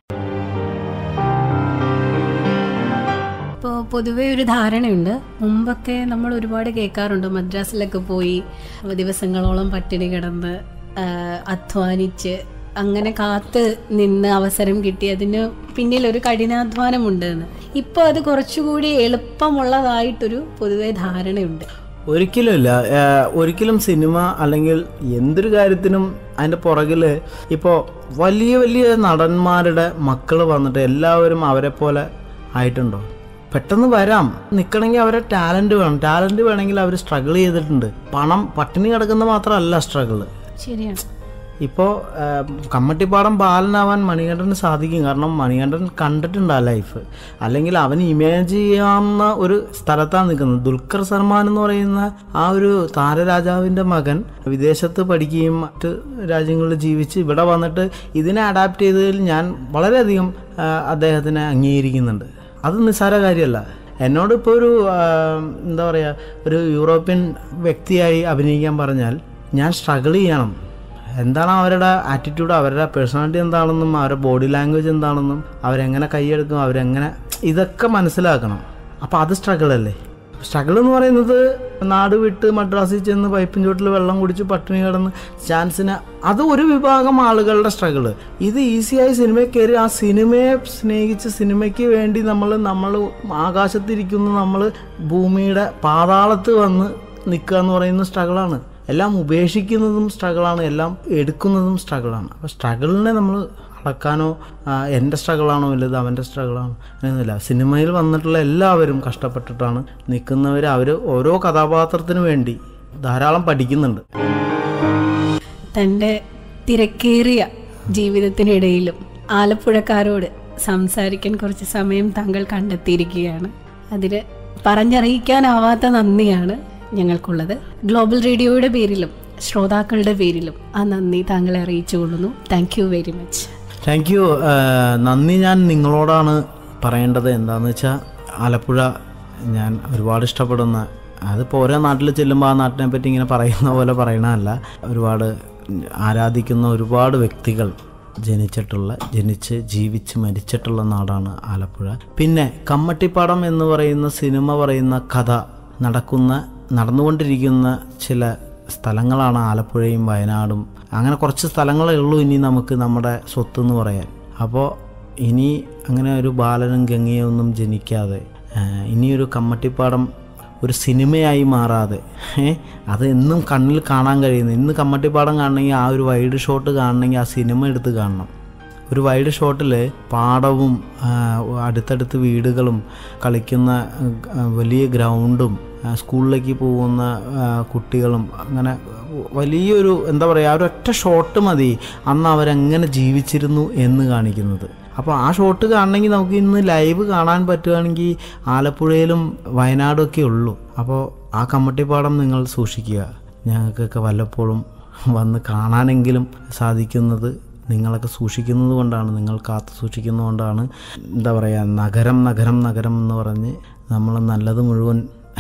ഇപ്പോൾ പൊതുവേ ഒരു ധാരണയുണ്ട് മുമ്പൊക്കെ നമ്മൾ ഒരുപാട് കേൾക്കാറുണ്ട് മദ്രാസിലൊക്കെ പോയി ദിവസങ്ങളോളം പട്ടിണി കിടന്ന് ആ, അധ്വാനിച്ച് അങ്ങനെ കാത്ത് നിന്ന് അവസരം കിട്ടി അതിന് പിന്നിൽ ഒരു കഠിനാധ്വാനമുണ്ട് എന്ന് ഇപ്പോൾ അത് കുറച്ചുകൂടി എളുപ്പമുള്ളതായിട്ടൊരു പൊതുവേ ധാരണയുണ്ട് ഒരിക്കലുമില്ല ആ, ഒരിക്കലും സിനിമ അല്ലെങ്കിൽ എന്തൊരു കാര്യത്തിനും അതിൻ്റെ പുറകിൽ ഇപ്പോൾ വലിയ വലിയ നടന്മാരുടെ മക്കൾ വന്നിട്ട് എല്ലാവരും അവരെ പോലെ ആയിട്ടുണ്ടോ പെട്ടെന്ന് വരാം നിൽക്കണമെങ്കിൽ അവരെ ടാലൻറ്റ് വേണം ടാലൻറ്റ് വേണമെങ്കിൽ അവർ സ്ട്രഗിൾ ചെയ്തിട്ടുണ്ട് പണം പട്ടിണി കിടക്കുന്ന മാത്രമല്ല സ്ട്രഗിള് ശരിയാണ് ഇപ്പോൾ കമ്മട്ടിപ്പാടം ബാലനാവാൻ മണികണ്ഠന് സാധിക്കും കാരണം മണികണ്ഠൻ കണ്ടിട്ടുണ്ട് ആ ലൈഫ് അല്ലെങ്കിൽ അവൻ ഇമേജ് ചെയ്യാവുന്ന ഒരു സ്ഥലത്താണ് നിൽക്കുന്നത് ദുൽഖർ സൽമാൻ എന്ന് പറയുന്ന ആ ഒരു താരരാജാവിൻ്റെ മകൻ വിദേശത്ത് പഠിക്കുകയും മറ്റ് രാജ്യങ്ങളിൽ ജീവിച്ച് ഇവിടെ വന്നിട്ട് ഇതിനെ അഡാപ്റ്റ് ചെയ്തതിൽ ഞാൻ വളരെയധികം ആ, അദ്ദേഹത്തിനെ അംഗീകരിക്കുന്നുണ്ട് അത് നിസ്സാര കാര്യമല്ല എന്നോട് ഇപ്പോൾ ഒരു ആ, എന്താ പറയുക ഒരു യൂറോപ്യൻ വ്യക്തിയായി അഭിനയിക്കാൻ പറഞ്ഞാൽ ഞാൻ സ്ട്രഗിൾ ചെയ്യണം എന്താണ് അവരുടെ ആറ്റിറ്റ്യൂഡ് അവരുടെ പേഴ്സണാലിറ്റി എന്താണെന്നും അവരുടെ ബോഡി ലാംഗ്വേജ് എന്താണെന്നും അവരെങ്ങനെ കൈയെടുക്കും അവരെങ്ങനെ ഇതൊക്കെ മനസ്സിലാക്കണം അപ്പോൾ അത് സ്ട്രഗിൾ അല്ലേ സ്ട്രഗിൾ എന്ന് പറയുന്നത് നാട് വിട്ട് മദ്രാസിൽ ചെന്ന് പൈപ്പിൻ ചോട്ടിൽ വെള്ളം കുടിച്ച് പട്ടിണി കിടന്ന് ചാൻസിന് അത് ഒരു വിഭാഗം ആളുകളുടെ സ്ട്രഗിൾ ഇത് ഈസിയായി സിനിമയിൽ കയറി ആ സിനിമയെ സ്നേഹിച്ച് സിനിമയ്ക്ക് വേണ്ടി നമ്മൾ നമ്മൾ ആകാശത്തിരിക്കുന്ന നമ്മൾ ഭൂമിയുടെ പാതാളത്ത് വന്ന് നിൽക്കുക എന്ന് പറയുന്ന സ്ട്രഗിളാണ് എല്ലാം ഉപേക്ഷിക്കുന്നതും സ്ട്രഗിളാണ് എല്ലാം എടുക്കുന്നതും സ്ട്രഗിളാണ് അപ്പോൾ സ്ട്രഗിളിനെ നമ്മൾ അളക്കാനോ ആ, എൻ്റെ സ്ട്രഗിളാണോ വലുത് അവൻ്റെ സ്ട്രഗിളാണോ അങ്ങനെയൊന്നുമില്ല സിനിമയിൽ വന്നിട്ടുള്ള എല്ലാവരും കഷ്ടപ്പെട്ടിട്ടാണ് നിൽക്കുന്നവർ അവർ ഓരോ കഥാപാത്രത്തിന് വേണ്ടി ധാരാളം പഠിക്കുന്നുണ്ട് തൻ്റെ തിരക്കേറിയ ജീവിതത്തിനിടയിലും ആലപ്പുഴക്കാരോട് സംസാരിക്കാൻ കുറച്ച് സമയം താങ്കൾ കണ്ടെത്തിയിരിക്കുകയാണ് അതിന് പറഞ്ഞറിയിക്കാനാവാത്ത നന്ദിയാണ് ഞങ്ങൾക്കുള്ളത് ഗ്ലോബൽ റേഡിയോയുടെ പേരിലും ശ്രോതാക്കളുടെ പേരിലും ആ നന്ദി താങ്കളെ അറിയിച്ചു കൊള്ളുന്നു thank you very much thank you നന്ദി ഞാൻ നിങ്ങളോടാണ് പറയേണ്ടത് എന്താണെന്ന് വെച്ചാൽ ആലപ്പുഴ ഞാൻ ഒരുപാട് ഇഷ്ടപ്പെടുന്ന അതിപ്പോൾ ഓരോ നാട്ടിൽ ചെല്ലുമ്പോൾ ആ നാട്ടിനെ പറ്റി ഇങ്ങനെ പറയുന്ന പോലെ പറയണതല്ല ഒരുപാട് ആരാധിക്കുന്ന ഒരുപാട് വ്യക്തികൾ ജനിച്ചിട്ടുള്ള ജനിച്ച് ജീവിച്ച് മരിച്ചിട്ടുള്ള നാടാണ് ആലപ്പുഴ പിന്നെ കമ്മട്ടിപ്പാടം എന്ന് പറയുന്ന സിനിമ പറയുന്ന കഥ നടക്കുന്ന നടന്നുകൊണ്ടിരിക്കുന്ന ചില സ്ഥലങ്ങളാണ് ആലപ്പുഴയും വയനാടും അങ്ങനെ കുറച്ച് സ്ഥലങ്ങളേ ഉള്ളൂ ഇനി നമുക്ക് നമ്മുടെ സ്വത്ത് എന്ന് പറയാൻ അപ്പോൾ ഇനി അങ്ങനെ ഒരു ബാലനും ഗംഗയും ഒന്നും ജനിക്കാതെ ആ, ഇനിയൊരു കമ്മട്ടിപ്പാടം ഒരു സിനിമയായി മാറാതെ ഏ, അത് എന്നും കണ്ണിൽ കാണാൻ കഴിയുന്നു ഇന്ന് കമ്മട്ടിപ്പാടം കാണണമെങ്കിൽ ആ ഒരു വൈഡ് ഷോട്ട് കാണണമെങ്കിൽ ആ സിനിമ എടുത്ത് കാണണം ഒരു വൈഡ് ഷോട്ടിൽ പാടവും ആ, അടുത്തടുത്ത് വീടുകളും കളിക്കുന്ന ആ, വലിയ ഗ്രൗണ്ടും ആ, സ്കൂളിലേക്ക് പോകുന്ന ആ, കുട്ടികളും അങ്ങനെ വലിയൊരു എന്താ പറയുക ആ ഒരൊറ്റ ഷോട്ട് മതി അന്ന് അവരെങ്ങനെ ജീവിച്ചിരുന്നു എന്ന് കാണിക്കുന്നത് അപ്പോൾ ആ ഷോട്ട് കാണണമെങ്കിൽ നമുക്ക് ഇന്ന് ലൈവ് കാണാൻ പറ്റുകയാണെങ്കിൽ ആലപ്പുഴയിലും വയനാടും ഒക്കെ ഉള്ളൂ അപ്പോൾ ആ കമ്മട്ടിപ്പാടം നിങ്ങൾ സൂക്ഷിക്കുക ഞങ്ങൾക്കൊക്കെ വല്ലപ്പോഴും വന്ന് കാണാനെങ്കിലും സാധിക്കുന്നത് നിങ്ങളൊക്കെ സൂക്ഷിക്കുന്നത് കൊണ്ടാണ് നിങ്ങൾ കാത്തു സൂക്ഷിക്കുന്നത് കൊണ്ടാണ് എന്താ പറയുക നഗരം നഗരം നഗരം എന്ന് പറഞ്ഞ് നമ്മൾ നല്ലത് മുഴുവൻ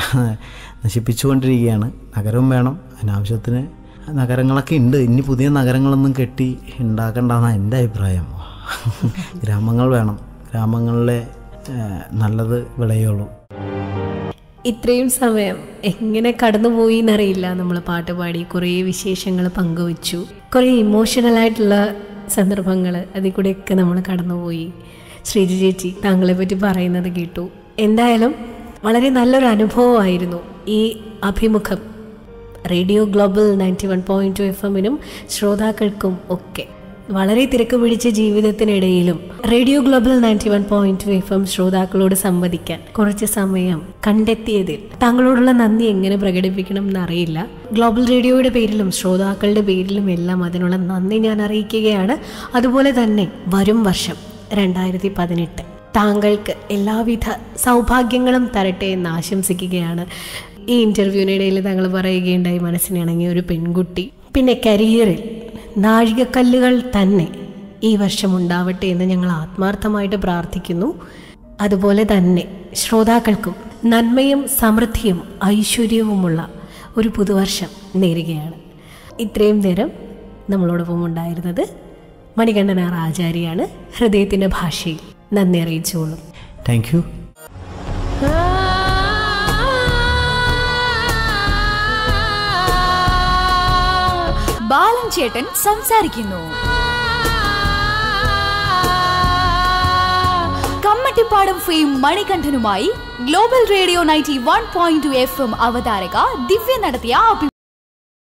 നശിപ്പിച്ചുകൊണ്ടിരിക്കുകയാണ് നഗരവും വേണം അതിനാവശ്യത്തിന് നഗരങ്ങളൊക്കെ ഉണ്ട് ഇനി പുതിയ നഗരങ്ങളൊന്നും കെട്ടി ഉണ്ടാക്കേണ്ടെന്നാണ് എൻ്റെ അഭിപ്രായം ഗ്രാമങ്ങൾ വേണം ഗ്രാമങ്ങളിലെ ഏഹ്, നല്ലത് വിളയുള്ളൂ ഇത്രയും സമയം എങ്ങനെ കടന്നുപോയി എന്നറിയില്ല നമ്മൾ പാട്ട് പാടി കുറേ വിശേഷങ്ങൾ പങ്കുവച്ചു കുറേ ഇമോഷണൽ ആയിട്ടുള്ള സന്ദർഭങ്ങൾ അതിൽ കൂടെയൊക്കെ നമ്മൾ കടന്നുപോയി ശ്രീജ ചേച്ചി താങ്കളെ പറ്റി പറയുന്നത് കേട്ടു എന്തായാലും വളരെ നല്ലൊരു അനുഭവമായിരുന്നു ഈ അഭിമുഖം radio global ninety one point two F എമ്മിനും ശ്രോതാക്കൾക്കും ഒക്കെ വളരെ തിരക്ക് പിടിച്ച ജീവിതത്തിനിടയിലും radio global ninety one point two F M ശ്രോതാക്കളോട് സംവദിക്കാൻ കുറച്ച് സമയം കണ്ടെത്തിയതിൽ താങ്കളോടുള്ള നന്ദി എങ്ങനെ പ്രകടിപ്പിക്കണം എന്നറിയില്ല ഗ്ലോബൽ റേഡിയോയുടെ പേരിലും ശ്രോതാക്കളുടെ പേരിലും എല്ലാം അതിനുള്ള നന്ദി ഞാൻ അറിയിക്കുകയാണ് അതുപോലെ തന്നെ വരും വർഷം രണ്ടായിരത്തി പതിനെട്ട് താങ്കൾക്ക് എല്ലാവിധ സൗഭാഗ്യങ്ങളും തരട്ടെ എന്ന് ആശംസിക്കുകയാണ് ഈ ഇൻ്റർവ്യൂവിനിടയിൽ താങ്കൾ പറയുകയുണ്ടായി മനസ്സിനിണങ്ങിയ ഒരു പെൺകുട്ടി പിന്നെ കരിയറിൽ നാഴികക്കല്ലുകൾ തന്നെ ഈ വർഷം ഉണ്ടാവട്ടെ എന്ന് ഞങ്ങൾ ആത്മാർത്ഥമായിട്ട് പ്രാർത്ഥിക്കുന്നു അതുപോലെ തന്നെ ശ്രോതാക്കൾക്കും നന്മയും സമൃദ്ധിയും ഐശ്വര്യവുമുള്ള ഒരു പുതുവർഷം നേരുകയാണ് ഇത്രയും നേരം നമ്മളോടൊപ്പം ഉണ്ടായിരുന്നത് മണികണ്ഠനാർ ആചാര്യാണ് ഹൃദയത്തിൻ്റെ ഭാഷയിൽ നന്ദി അറിയിച്ചോളും താങ്ക് യു ബാലൻ ചേട്ടൻ സംസാരിക്കുന്നു കമ്മട്ടിപ്പാടം ഫെയിം മണികണ്ഠനുമായി global radio ninety one point two F M അവതാരക ദിവ്യ നടത്തിയ അഭിമുഖം